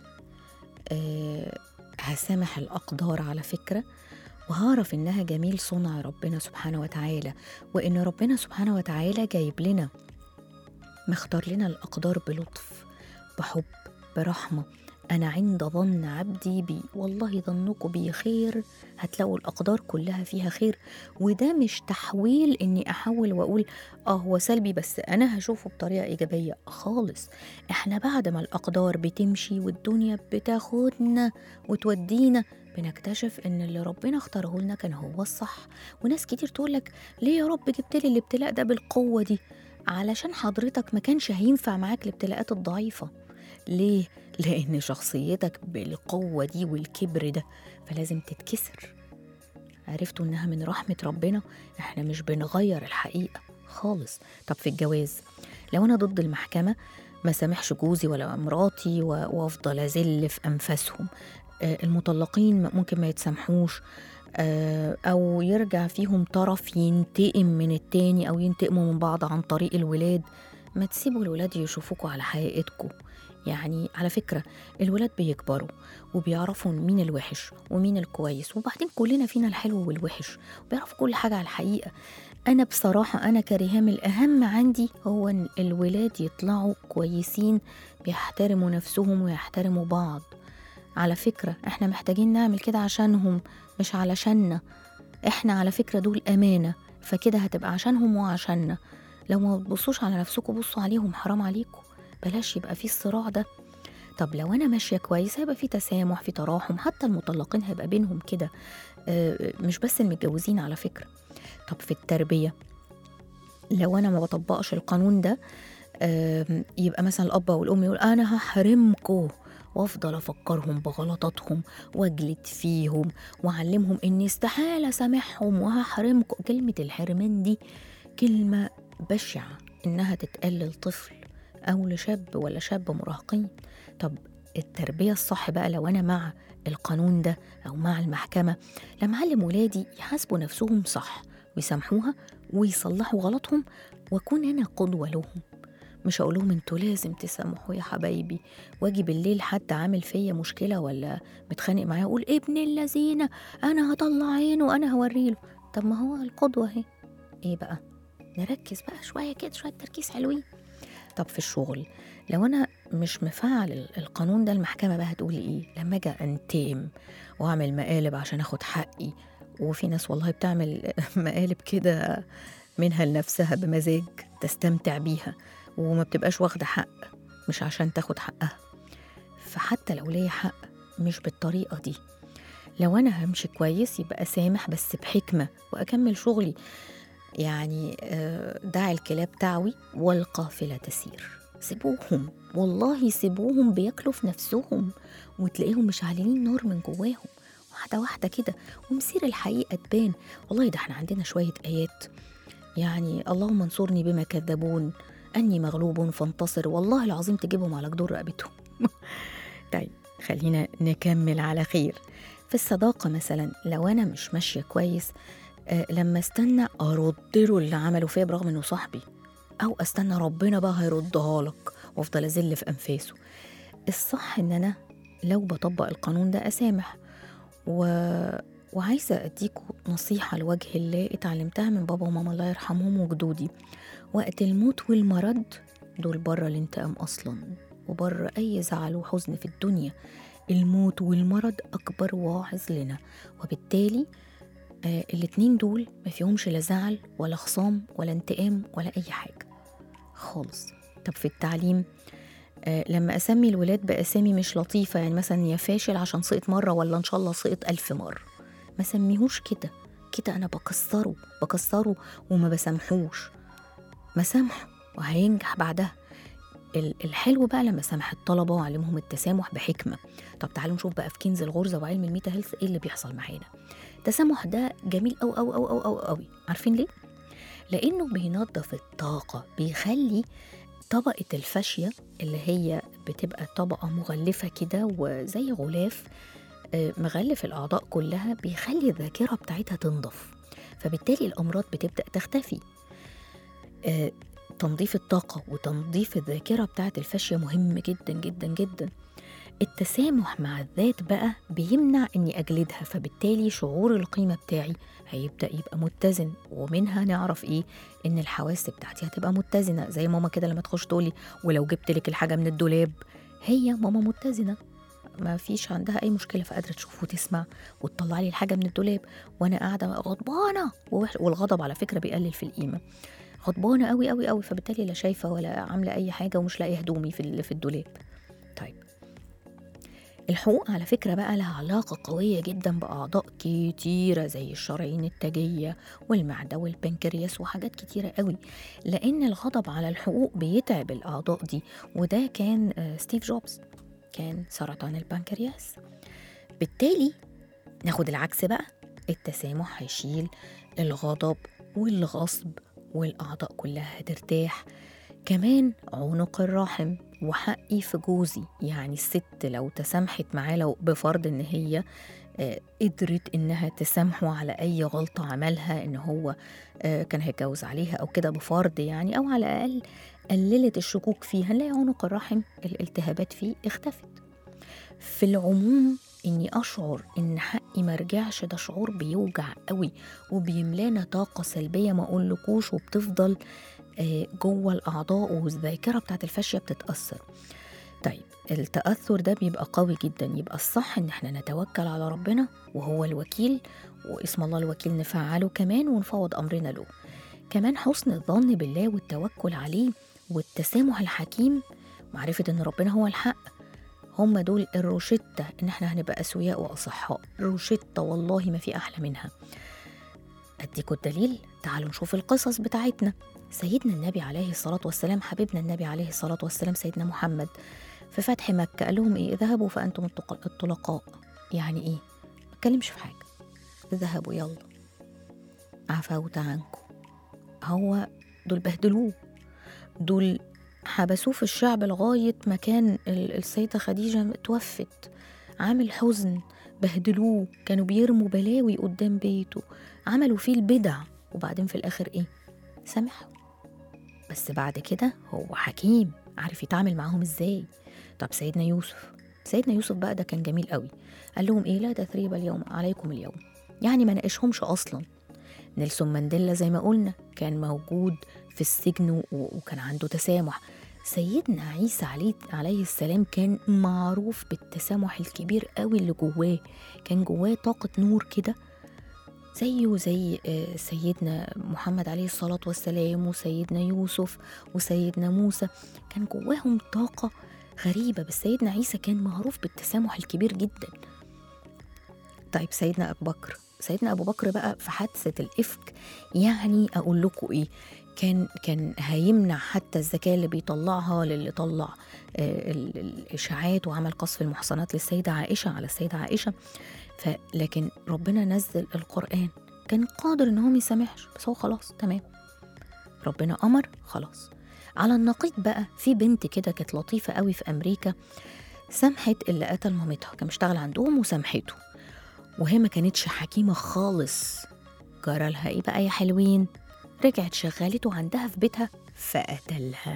آه هسامح الأقدار على فكرة وهعرف إنها جميل صنع ربنا سبحانه وتعالى وإن ربنا سبحانه وتعالى جايب لنا مختار لنا الأقدار بلطف بحب برحمة أنا عند ظن عبدي بي والله ظنكم بي خير هتلاقوا الأقدار كلها فيها خير وده مش تحويل إني أحول وأقول آه هو سلبي بس أنا هشوفه بطريقة إيجابية خالص إحنا بعد ما الأقدار بتمشي والدنيا بتاخدنا وتودينا بنكتشف ان اللي ربنا اختاره لنا كان هو الصح وناس كتير تقولك ليه يا رب جبت لي الابتلاء ده بالقوه دي علشان حضرتك ما كانش هينفع معاك الابتلاءات الضعيفه ليه لان شخصيتك بالقوه دي والكبر ده فلازم تتكسر عرفتوا انها من رحمه ربنا احنا مش بنغير الحقيقه خالص طب في الجواز لو انا ضد المحكمه ما سامحش جوزي ولا مراتي و- وافضل ازل في انفاسهم آه، المطلقين ممكن ما يتسامحوش آه، او يرجع فيهم طرف ينتقم من التاني او ينتقموا من بعض عن طريق الولاد ما تسيبوا الولاد يشوفوكوا على حقيقتكم يعني على فكرة الولاد بيكبروا وبيعرفوا مين الوحش ومين الكويس وبعدين كلنا فينا الحلو والوحش وبيعرفوا كل حاجة على الحقيقة انا بصراحه انا كريهام الاهم عندي هو ان الولاد يطلعوا كويسين بيحترموا نفسهم ويحترموا بعض على فكره احنا محتاجين نعمل كده عشانهم مش علشاننا احنا على فكره دول امانه فكده هتبقى عشانهم وعشاننا لو ما تبصوش على نفسكم بصوا عليهم حرام عليكم بلاش يبقى في الصراع ده طب لو انا ماشيه كويس هيبقى في تسامح في تراحم حتى المطلقين هيبقى بينهم كده آه، مش بس المتجوزين على فكره طب في التربيه لو انا ما بطبقش القانون ده آم، يبقى مثلا الاب والام يقول انا هحرمكم وافضل افكرهم بغلطاتهم واجلد فيهم واعلمهم اني استحاله اسامحهم وهحرمكم كلمه الحرمان دي كلمه بشعه انها تتقال للطفل او لشاب ولا شاب مراهقين طب التربيه الصح بقى لو انا مع القانون ده او مع المحكمه لما اعلم ولادي يحاسبوا نفسهم صح ويسامحوها ويصلحوا غلطهم واكون انا قدوه لهم مش هقول لهم انتوا لازم تسامحوا يا حبايبي واجي بالليل حد عامل فيا مشكله ولا متخانق معايا اقول ابن اللذينه انا هطلع عينه وانا هوريله طب ما هو القدوه اهي ايه بقى نركز بقى شويه كده شويه تركيز حلوين طب في الشغل لو انا مش مفعل ال- القانون ده المحكمه بقى هتقول ايه لما اجي انتقم واعمل مقالب عشان اخد حقي وفي ناس والله بتعمل مقالب كده منها لنفسها بمزاج تستمتع بيها وما بتبقاش واخده حق مش عشان تاخد حقها فحتى لو ليا حق مش بالطريقه دي لو انا همشي كويس يبقى اسامح بس بحكمه واكمل شغلي يعني آه، دع الكلاب تعوي والقافله تسير سيبوهم والله سيبوهم بياكلوا في نفسهم وتلاقيهم مش عالين نار من جواهم واحده واحده كده ومسير الحقيقه تبان والله ده احنا عندنا شويه ايات يعني اللهم انصرني بما كذبون اني مغلوب فانتصر والله العظيم تجيبهم على جدور رقبتهم طيب خلينا نكمل على خير في الصداقه مثلا لو انا مش ماشيه كويس آه لما استنى ارد له اللي عمله فيا برغم انه صاحبي او استنى ربنا بقى هيردها لك وافضل ازل في انفاسه الصح ان انا لو بطبق القانون ده اسامح و... وعايزه اديكوا نصيحه لوجه الله اتعلمتها من بابا وماما الله يرحمهم وجدودي وقت الموت والمرض دول بره الانتقام اصلا وبره اي زعل وحزن في الدنيا الموت والمرض اكبر واعظ لنا وبالتالي آه الاتنين دول ما فيهمش لا زعل ولا خصام ولا انتقام ولا اي حاجه خالص طب في التعليم آه لما اسمي الولاد باسامي مش لطيفه يعني مثلا يا فاشل عشان سقط مره ولا ان شاء الله سقط ألف مره ما سميهوش كده كده انا بكسره بكسره وما بسامحوش مسامحه وهينجح بعدها ال- الحلو بقى لما سامح الطلبه واعلمهم التسامح بحكمه طب تعالوا نشوف بقى في كنز الغرزه وعلم الميتا هيلث ايه اللي بيحصل معانا التسامح ده جميل أوي أوي أوي أوي أوي أوي عارفين ليه؟ لأنه بينظف الطاقة بيخلي طبقة الفاشية اللي هي بتبقى طبقة مغلفة كده وزي غلاف آه، مغلف الأعضاء كلها بيخلي الذاكرة بتاعتها تنضف فبالتالي الأمراض بتبدأ تختفي آه، تنظيف الطاقة وتنظيف الذاكرة بتاعت الفاشية مهم جدا جدا جدا التسامح مع الذات بقى بيمنع اني اجلدها فبالتالي شعور القيمه بتاعي هيبدا يبقى متزن ومنها نعرف ايه ان الحواس بتاعتي هتبقى متزنه زي ماما كده لما تخش تقولي ولو جبت لك الحاجه من الدولاب هي ماما متزنه ما فيش عندها اي مشكله فقادره تشوف وتسمع وتطلع لي الحاجه من الدولاب وانا قاعده غضبانه ووح- والغضب على فكره بيقلل في القيمه غضبانه قوي قوي قوي فبالتالي لا شايفه ولا عامله اي حاجه ومش لاقيه هدومي في ال- في الدولاب طيب الحقوق على فكرة بقى لها علاقة قوية جدا بأعضاء كتيرة زي الشرايين التاجية والمعدة والبنكرياس وحاجات كتيرة قوي لأن الغضب على الحقوق بيتعب الأعضاء دي وده كان آه، ستيف جوبز كان سرطان البنكرياس بالتالي ناخد العكس بقى التسامح هيشيل الغضب والغصب والأعضاء كلها هترتاح كمان عنق الرحم وحقي في جوزي يعني الست لو تسامحت معاه لو بفرض ان هي آه، قدرت انها تسامحه على اي غلطه عملها ان هو آه، كان هيتجوز عليها او كده بفرض يعني او على الاقل قللت الشكوك فيه هنلاقي عنق الرحم الالتهابات فيه اختفت في العموم اني اشعر ان حقي مرجعش ده شعور بيوجع قوي وبيملانا طاقه سلبيه ما اقولكوش وبتفضل آه، جوه الاعضاء والذاكره بتاعت الفاشيه بتتاثر طيب التاثر ده بيبقى قوي جدا يبقى الصح ان احنا نتوكل على ربنا وهو الوكيل واسم الله الوكيل نفعله كمان ونفوض امرنا له كمان حسن الظن بالله والتوكل عليه والتسامح الحكيم معرفة إن ربنا هو الحق هم دول الروشتة إن إحنا هنبقى أسوياء وأصحاء روشتة والله ما في أحلى منها أديكوا الدليل تعالوا نشوف القصص بتاعتنا سيدنا النبي عليه الصلاة والسلام حبيبنا النبي عليه الصلاة والسلام سيدنا محمد في فتح مكة قال لهم إيه اذهبوا فأنتم الطق- الطلقاء يعني إيه ما اتكلمش في حاجة اذهبوا يلا عفوت عنكم هو دول بهدلوه دول حبسوه في الشعب لغاية ما كان ال- السيدة خديجة توفت عامل حزن بهدلوه كانوا بيرموا بلاوي قدام بيته عملوا فيه البدع وبعدين في الآخر إيه سامحوا بس بعد كده هو حكيم عارف يتعامل معاهم إزاي طب سيدنا يوسف سيدنا يوسف بقى ده كان جميل قوي قال لهم إيه لا تثريب اليوم عليكم اليوم يعني ما ناقشهمش أصلا نيلسون مانديلا زي ما قلنا كان موجود في السجن و- وكان عنده تسامح سيدنا عيسى عليه عليه السلام كان معروف بالتسامح الكبير قوي اللي جواه كان جواه طاقة نور كده زيه زي آه، سيدنا محمد عليه الصلاة والسلام وسيدنا يوسف وسيدنا موسى كان جواهم طاقة غريبة بس سيدنا عيسى كان معروف بالتسامح الكبير جدا طيب سيدنا أبو بكر سيدنا أبو بكر بقى في حادثة الإفك يعني أقول لكم إيه كان كان هيمنع حتى الزكاة اللي بيطلعها للي طلع آه، ال- الإشاعات وعمل قصف المحصنات للسيدة عائشة على السيدة عائشة فلكن ربنا نزل القرآن كان قادر إن هو ما يسامحش بس هو خلاص تمام ربنا أمر خلاص على النقيض بقى في بنت كده كانت لطيفة قوي في أمريكا سامحت اللي قتل مامتها كان بيشتغل عندهم وسامحته وهي ما كانتش حكيمة خالص جرى لها ايه بقى يا حلوين رجعت شغلته عندها في بيتها فقتلها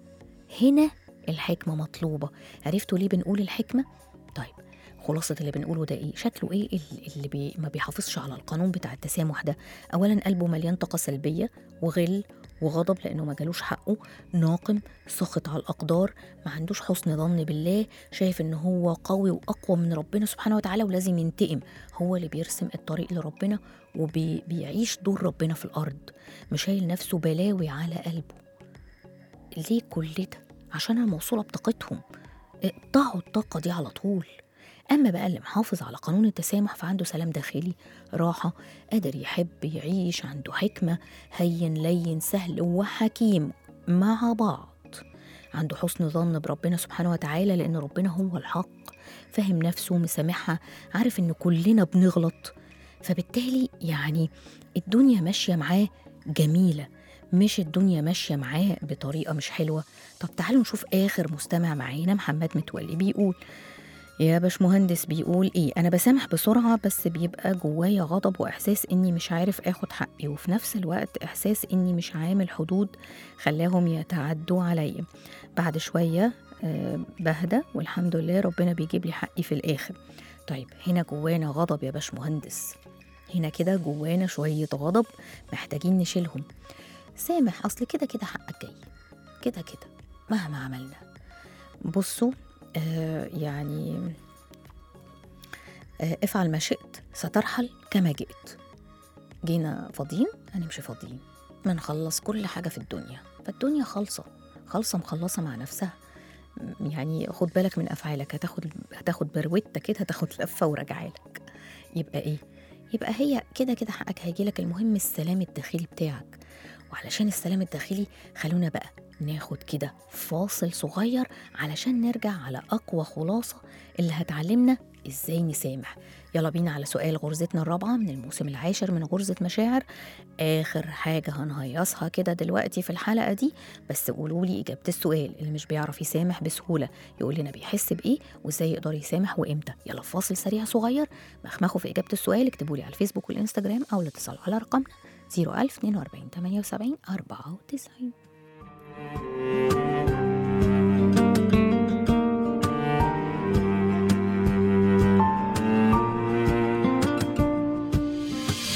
هنا الحكمة مطلوبة عرفتوا ليه بنقول الحكمة؟ طيب خلاصة اللي بنقوله ده ايه؟ شكله ايه ال- اللي بي ما بيحافظش على القانون بتاع التسامح ده؟ أولا قلبه مليان طاقة سلبية وغل وغضب لأنه ما جالوش حقه ناقم سخط على الأقدار ما عندوش حسن ظن بالله شايف إن هو قوي وأقوى من ربنا سبحانه وتعالى ولازم ينتقم هو اللي بيرسم الطريق لربنا وبيعيش دور ربنا في الأرض مشايل نفسه بلاوي على قلبه ليه كل ده؟ عشان أنا موصولة بطاقتهم اقطعوا الطاقة دي على طول أما بقى اللي محافظ على قانون التسامح فعنده سلام داخلي راحة قادر يحب يعيش عنده حكمة هين لين سهل وحكيم مع بعض عنده حسن ظن بربنا سبحانه وتعالى لأن ربنا هو الحق فاهم نفسه مسامحها عارف إن كلنا بنغلط فبالتالي يعني الدنيا ماشية معاه جميلة مش الدنيا ماشية معاه بطريقة مش حلوة طب تعالوا نشوف آخر مستمع معانا محمد متولي بيقول يا باشمهندس بيقول ايه انا بسامح بسرعه بس بيبقى جوايا غضب واحساس اني مش عارف اخد حقي وفي نفس الوقت احساس اني مش عامل حدود خلاهم يتعدوا عليا بعد شويه آه، بهدى والحمد لله ربنا بيجيب لي حقي في الاخر طيب هنا جوانا غضب يا باشمهندس هنا كده جوانا شويه غضب محتاجين نشيلهم سامح اصل كده كده حقك جاي كده كده مهما عملنا بصوا آه يعني آه افعل ما شئت سترحل كما جئت جينا فاضيين هنمشي فاضيين بنخلص كل حاجة في الدنيا فالدنيا خالصة خالصة مخلصة مع نفسها م- يعني خد بالك من أفعالك هتاخد هتاخد بروتة كده هتاخد لفة وراجعالك يبقى إيه؟ يبقى هي كده كده حقك هيجيلك المهم السلام الداخلي بتاعك وعلشان السلام الداخلي خلونا بقى ناخد كده فاصل صغير علشان نرجع على أقوى خلاصة اللي هتعلمنا إزاي نسامح يلا بينا على سؤال غرزتنا الرابعة من الموسم العاشر من غرزة مشاعر آخر حاجة هنهيصها كده دلوقتي في الحلقة دي بس قولوا لي إجابة السؤال اللي مش بيعرف يسامح بسهولة يقول لنا بيحس بإيه وإزاي يقدر يسامح وإمتى يلا فاصل سريع صغير مخمخوا في إجابة السؤال اكتبوا لي على الفيسبوك والإنستجرام أو الاتصال على رقمنا 01000 42 78 94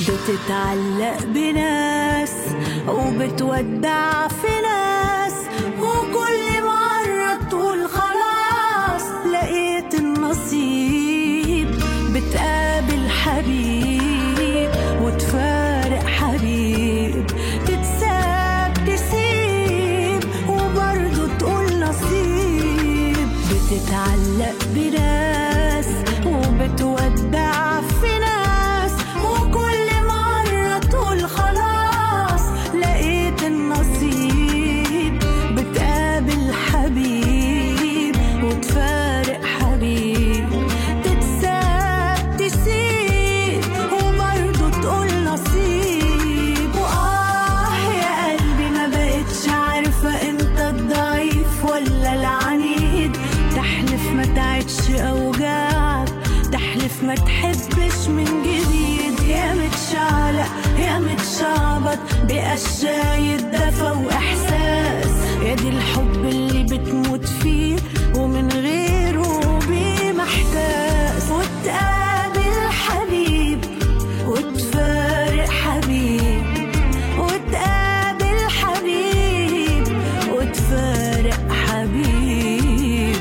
بتتعلق بناس وبتودع في ناس وكل مرة تقول خلاص لقيت النصيب بتقابل حبيب وتفارق حبيب تتساب تسيب وبرضه تقول نصيب بتتعلق بناس وبتودع في ناس وكل مرة تقول خلاص لقيت النصيب بتقابل حبيب وتفارق حبيب تتساب تسيب وبرضه تقول نصيب وآه يا قلبي ما بقتش عارفة انت الضعيف ولا العنيد تحلف ما تعدش أوجاعك تحلف ما تحبش من جديد يا متشعلق يا متشعبط بقشاية دفى وإحساس يا دي الحب اللي بتموت فيه ومن غيره بمحتاس وتقابل حبيب وتفارق حبيب وتقابل حبيب وتفارق حبيب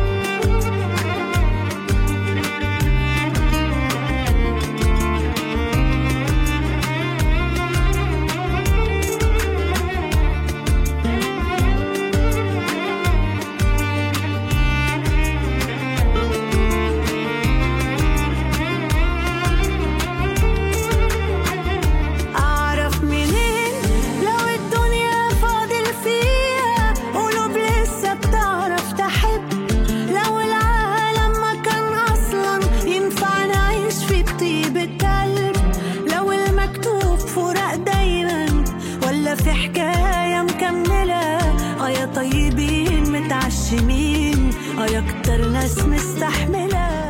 أعرف منين لو الدنيا فاضل فيها قلوب لسه بتعرف تحب لو العالم ما كان أصلا ينفع نعيش في بطيبة قلب لو المكتوب فراق دايما ولا في حكاية مكملة اه يا طيبين متعشمين اه يا كتر ناس مستحملة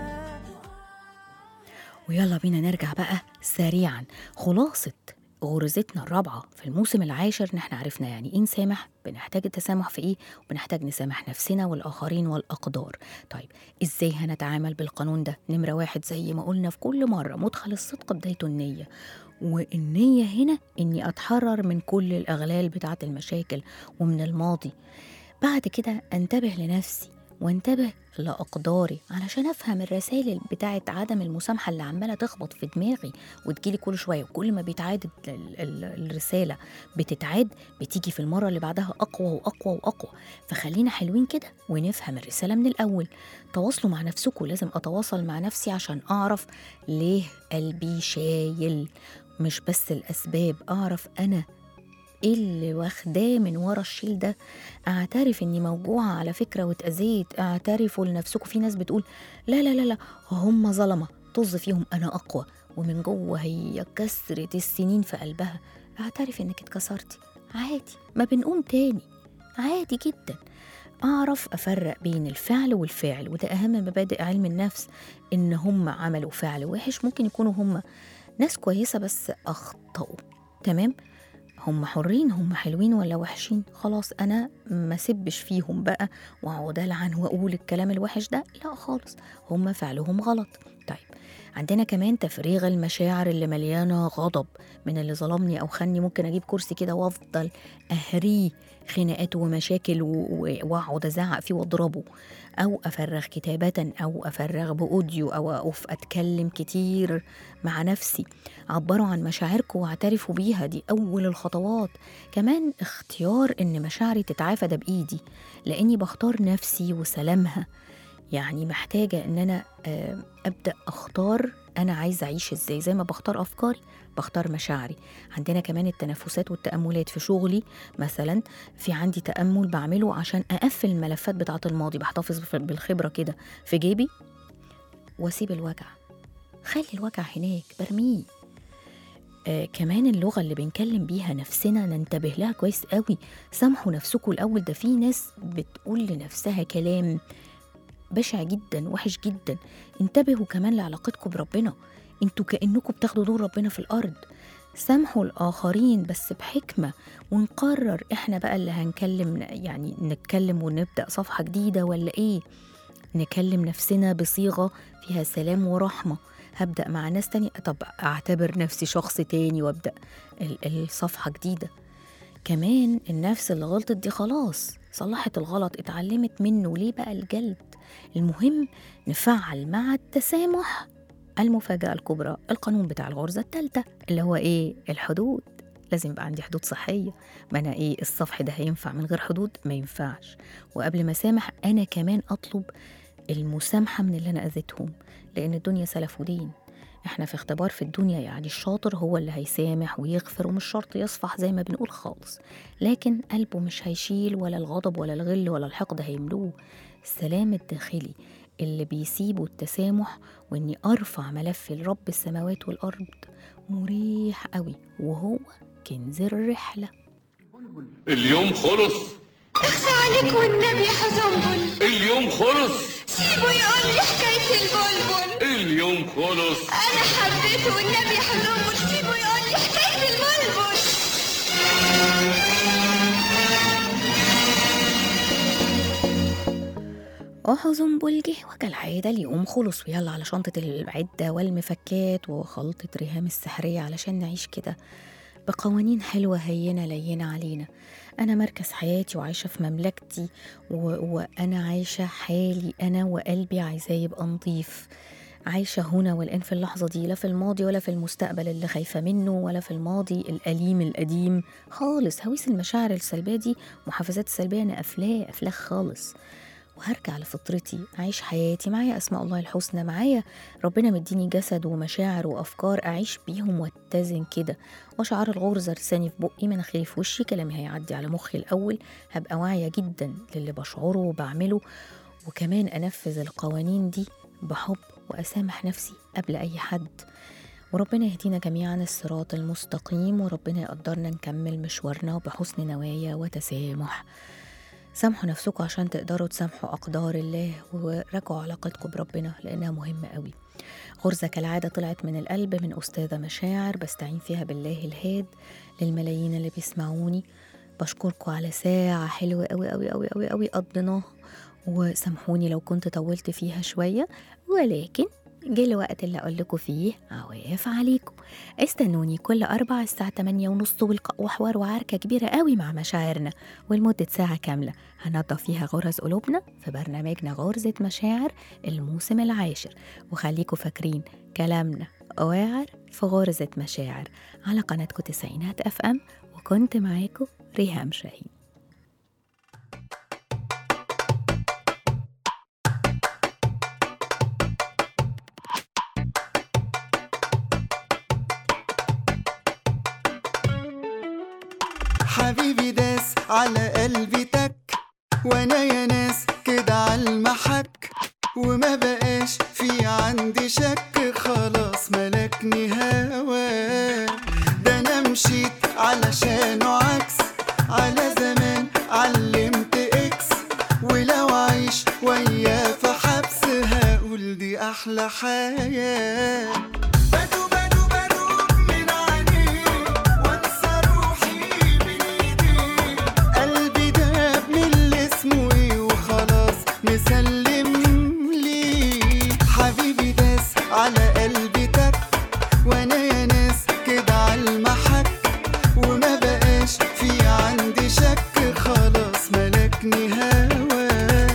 ويلا بينا نرجع بقى سريعا خلاصة غرزتنا الرابعة في الموسم العاشر ان احنا عرفنا يعني ايه نسامح بنحتاج التسامح في ايه وبنحتاج نسامح نفسنا والآخرين والأقدار طيب ازاي هنتعامل بالقانون ده نمرة واحد زي ما قلنا في كل مرة مدخل الصدق بدايته النية والنية هنا اني اتحرر من كل الأغلال بتاعة المشاكل ومن الماضي بعد كده انتبه لنفسي وانتبه لأقداري علشان أفهم الرسائل بتاعة عدم المسامحة اللي عمالة تخبط في دماغي وتجيلي كل شوية وكل ما بيتعاد ال- ال- الرسالة بتتعاد بتيجي في المرة اللي بعدها أقوى وأقوى وأقوى فخلينا حلوين كده ونفهم الرسالة من الأول تواصلوا مع نفسكم لازم أتواصل مع نفسي عشان أعرف ليه قلبي شايل مش بس الأسباب أعرف أنا ايه اللي واخداه من ورا الشيل ده اعترف اني موجوعه على فكره واتاذيت اعترفوا لنفسكم في ناس بتقول لا لا لا لا هم ظلمه طز فيهم انا اقوى ومن جوه هي كسرة السنين في قلبها اعترف انك اتكسرتي عادي ما بنقوم تاني عادي جدا اعرف افرق بين الفعل والفعل وده اهم مبادئ علم النفس ان هم عملوا فعل وحش ممكن يكونوا هم ناس كويسه بس اخطأوا تمام هم حرين هم حلوين ولا وحشين خلاص انا ما سبش فيهم بقى واقعد العن واقول الكلام الوحش ده لا خالص هم فعلهم غلط طيب عندنا كمان تفريغ المشاعر اللي مليانه غضب من اللي ظلمني او خني ممكن اجيب كرسي كده وافضل اهريه خناقات ومشاكل و- و- واقعد ازعق فيه واضربه او افرغ كتابه او افرغ باوديو او اقف اتكلم كتير مع نفسي عبروا عن مشاعركم واعترفوا بيها دي اول الخطوات كمان اختيار ان مشاعري تتعافى ده بايدي لاني بختار نفسي وسلامها يعني محتاجة إن أنا آه، أبدأ أختار أنا عايزة أعيش إزاي زي ما بختار أفكاري بختار مشاعري عندنا كمان التنفسات والتأملات في شغلي مثلا في عندي تأمل بعمله عشان أقفل الملفات بتاعة الماضي بحتفظ في- بالخبرة كده في جيبي وأسيب الوجع خلي الوجع هناك برميه آه كمان اللغة اللي بنكلم بيها نفسنا ننتبه لها كويس قوي سامحوا نفسكم الأول ده في ناس بتقول لنفسها كلام بشع جدا وحش جدا انتبهوا كمان لعلاقتكم بربنا انتوا كأنكم بتاخدوا دور ربنا في الأرض سامحوا الآخرين بس بحكمة ونقرر احنا بقى اللي هنكلم يعني نتكلم ونبدأ صفحة جديدة ولا ايه نكلم نفسنا بصيغة فيها سلام ورحمة هبدأ مع ناس تانية طب أعتبر نفسي شخص تاني وأبدأ ال- الصفحة جديدة كمان النفس اللي غلطت دي خلاص صلحت الغلط اتعلمت منه ليه بقى الجلد المهم نفعل مع التسامح المفاجأة الكبرى القانون بتاع الغرزة الثالثة اللي هو إيه الحدود لازم يبقى عندي حدود صحية ما أنا إيه الصفح ده هينفع من غير حدود ما ينفعش وقبل ما أسامح أنا كمان أطلب المسامحة من اللي أنا أذيتهم لأن الدنيا سلف ودين احنا في اختبار في الدنيا يعني الشاطر هو اللي هيسامح ويغفر ومش شرط يصفح زي ما بنقول خالص لكن قلبه مش هيشيل ولا الغضب ولا الغل ولا الحقد هيملوه السلام الداخلي اللي بيسيبه التسامح واني ارفع ملف لرب السماوات والارض مريح قوي وهو كنز الرحله اليوم خلص اخفى عليك والنبي حزنبل اليوم خلص سيبه يقول لي حكاية البلبل اليوم خلص أنا حبيته والنبي حزنبل سيبه يقول لي حكاية البلبل وحزن بلجه وكالعادة اليوم خلص ويلا على شنطة العدة والمفكات وخلطة ريهام السحرية علشان نعيش كده بقوانين حلوة هينة لينة علينا أنا مركز حياتي وعايشة في مملكتي و... وأنا عايشة حالي أنا وقلبي عايزاه يبقى نظيف عايشة هنا والآن في اللحظة دي لا في الماضي ولا في المستقبل اللي خايفة منه ولا في الماضي الأليم القديم خالص هويس المشاعر السلبية دي محفزات السلبية أنا قافلاه قافلاه خالص وهرجع لفطرتي أعيش حياتي معايا أسماء الله الحسنى معايا ربنا مديني جسد ومشاعر وأفكار أعيش بيهم واتزن كده وشعار الغرزة لساني في بقي مناخيري في وشي كلامي هيعدي على مخي الأول هبقى واعية جدا للي بشعره وبعمله وكمان أنفذ القوانين دي بحب وأسامح نفسي قبل أي حد وربنا يهدينا جميعا الصراط المستقيم وربنا يقدرنا نكمل مشوارنا بحسن نوايا وتسامح سامحوا نفسكم عشان تقدروا تسامحوا أقدار الله وراجعوا علاقتكم بربنا لأنها مهمة قوي غرزة كالعادة طلعت من القلب من أستاذة مشاعر بستعين فيها بالله الهاد للملايين اللي بيسمعوني بشكركم على ساعة حلوة قوي قوي قوي قوي قوي قضيناها وسامحوني لو كنت طولت فيها شوية ولكن جه الوقت اللي أقول لكم فيه عواف عليكم استنوني كل أربع الساعة 8 ونص ولقاء وحوار وعركة كبيرة قوي مع مشاعرنا ولمدة ساعة كاملة هنضف فيها غرز قلوبنا في برنامجنا غرزة مشاعر الموسم العاشر وخليكم فاكرين كلامنا واعر في غرزة مشاعر على قناتكم تسعينات اف ام وكنت معاكم ريهام شاهين حبيبي داس على قلبي تك وانا يا ناس كده على المحك وما بقاش في عندي شك خلاص ملكني هوا ده انا مشيت علشانه عكس على زمان علمت اكس ولو عيش وياه في حبس هقول دي احلى حياه بدو بدو بدو من عينيه وانسى روحي من ايديه قلبي داب من اللي اسمه ايه وخلاص مسلم ليه حبيبي داس على قلبي تك وانا يا ناس كده على المحك وما بقاش في عندي شك خلاص ملكني هواك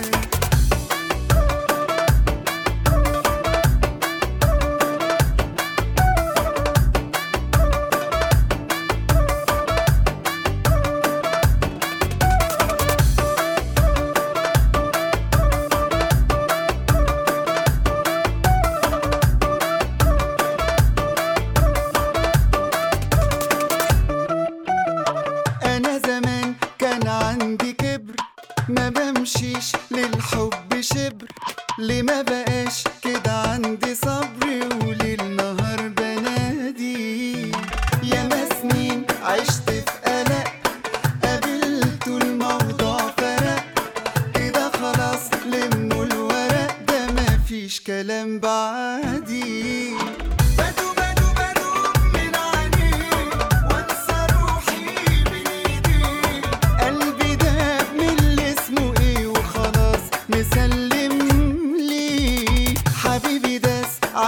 انا زمان كان عندي كبر ما بمشيش للحب شبر ليه ما بقاش كده عندي صبر وليل نهار بنادي يا سنين عشت في قلق قابلت الموضوع فرق كده خلاص لموا الورق ده مفيش كلام بعدي بدو بدو بدو من عينيه وانسى روحي من ايديه قلبي داب من اللي اسمه ايه وخلاص مسلم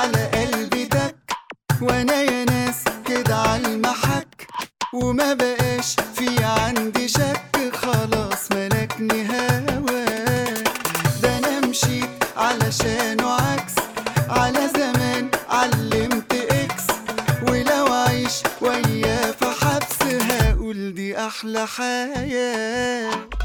على قلبي تك وانا يا ناس كده عالمحك وما بقاش في عندي شك خلاص ملكني هواك ده انا مشيت علشانه عكس على زمان علمت اكس ولو عيش وياه في حبس هقول دي احلى حياه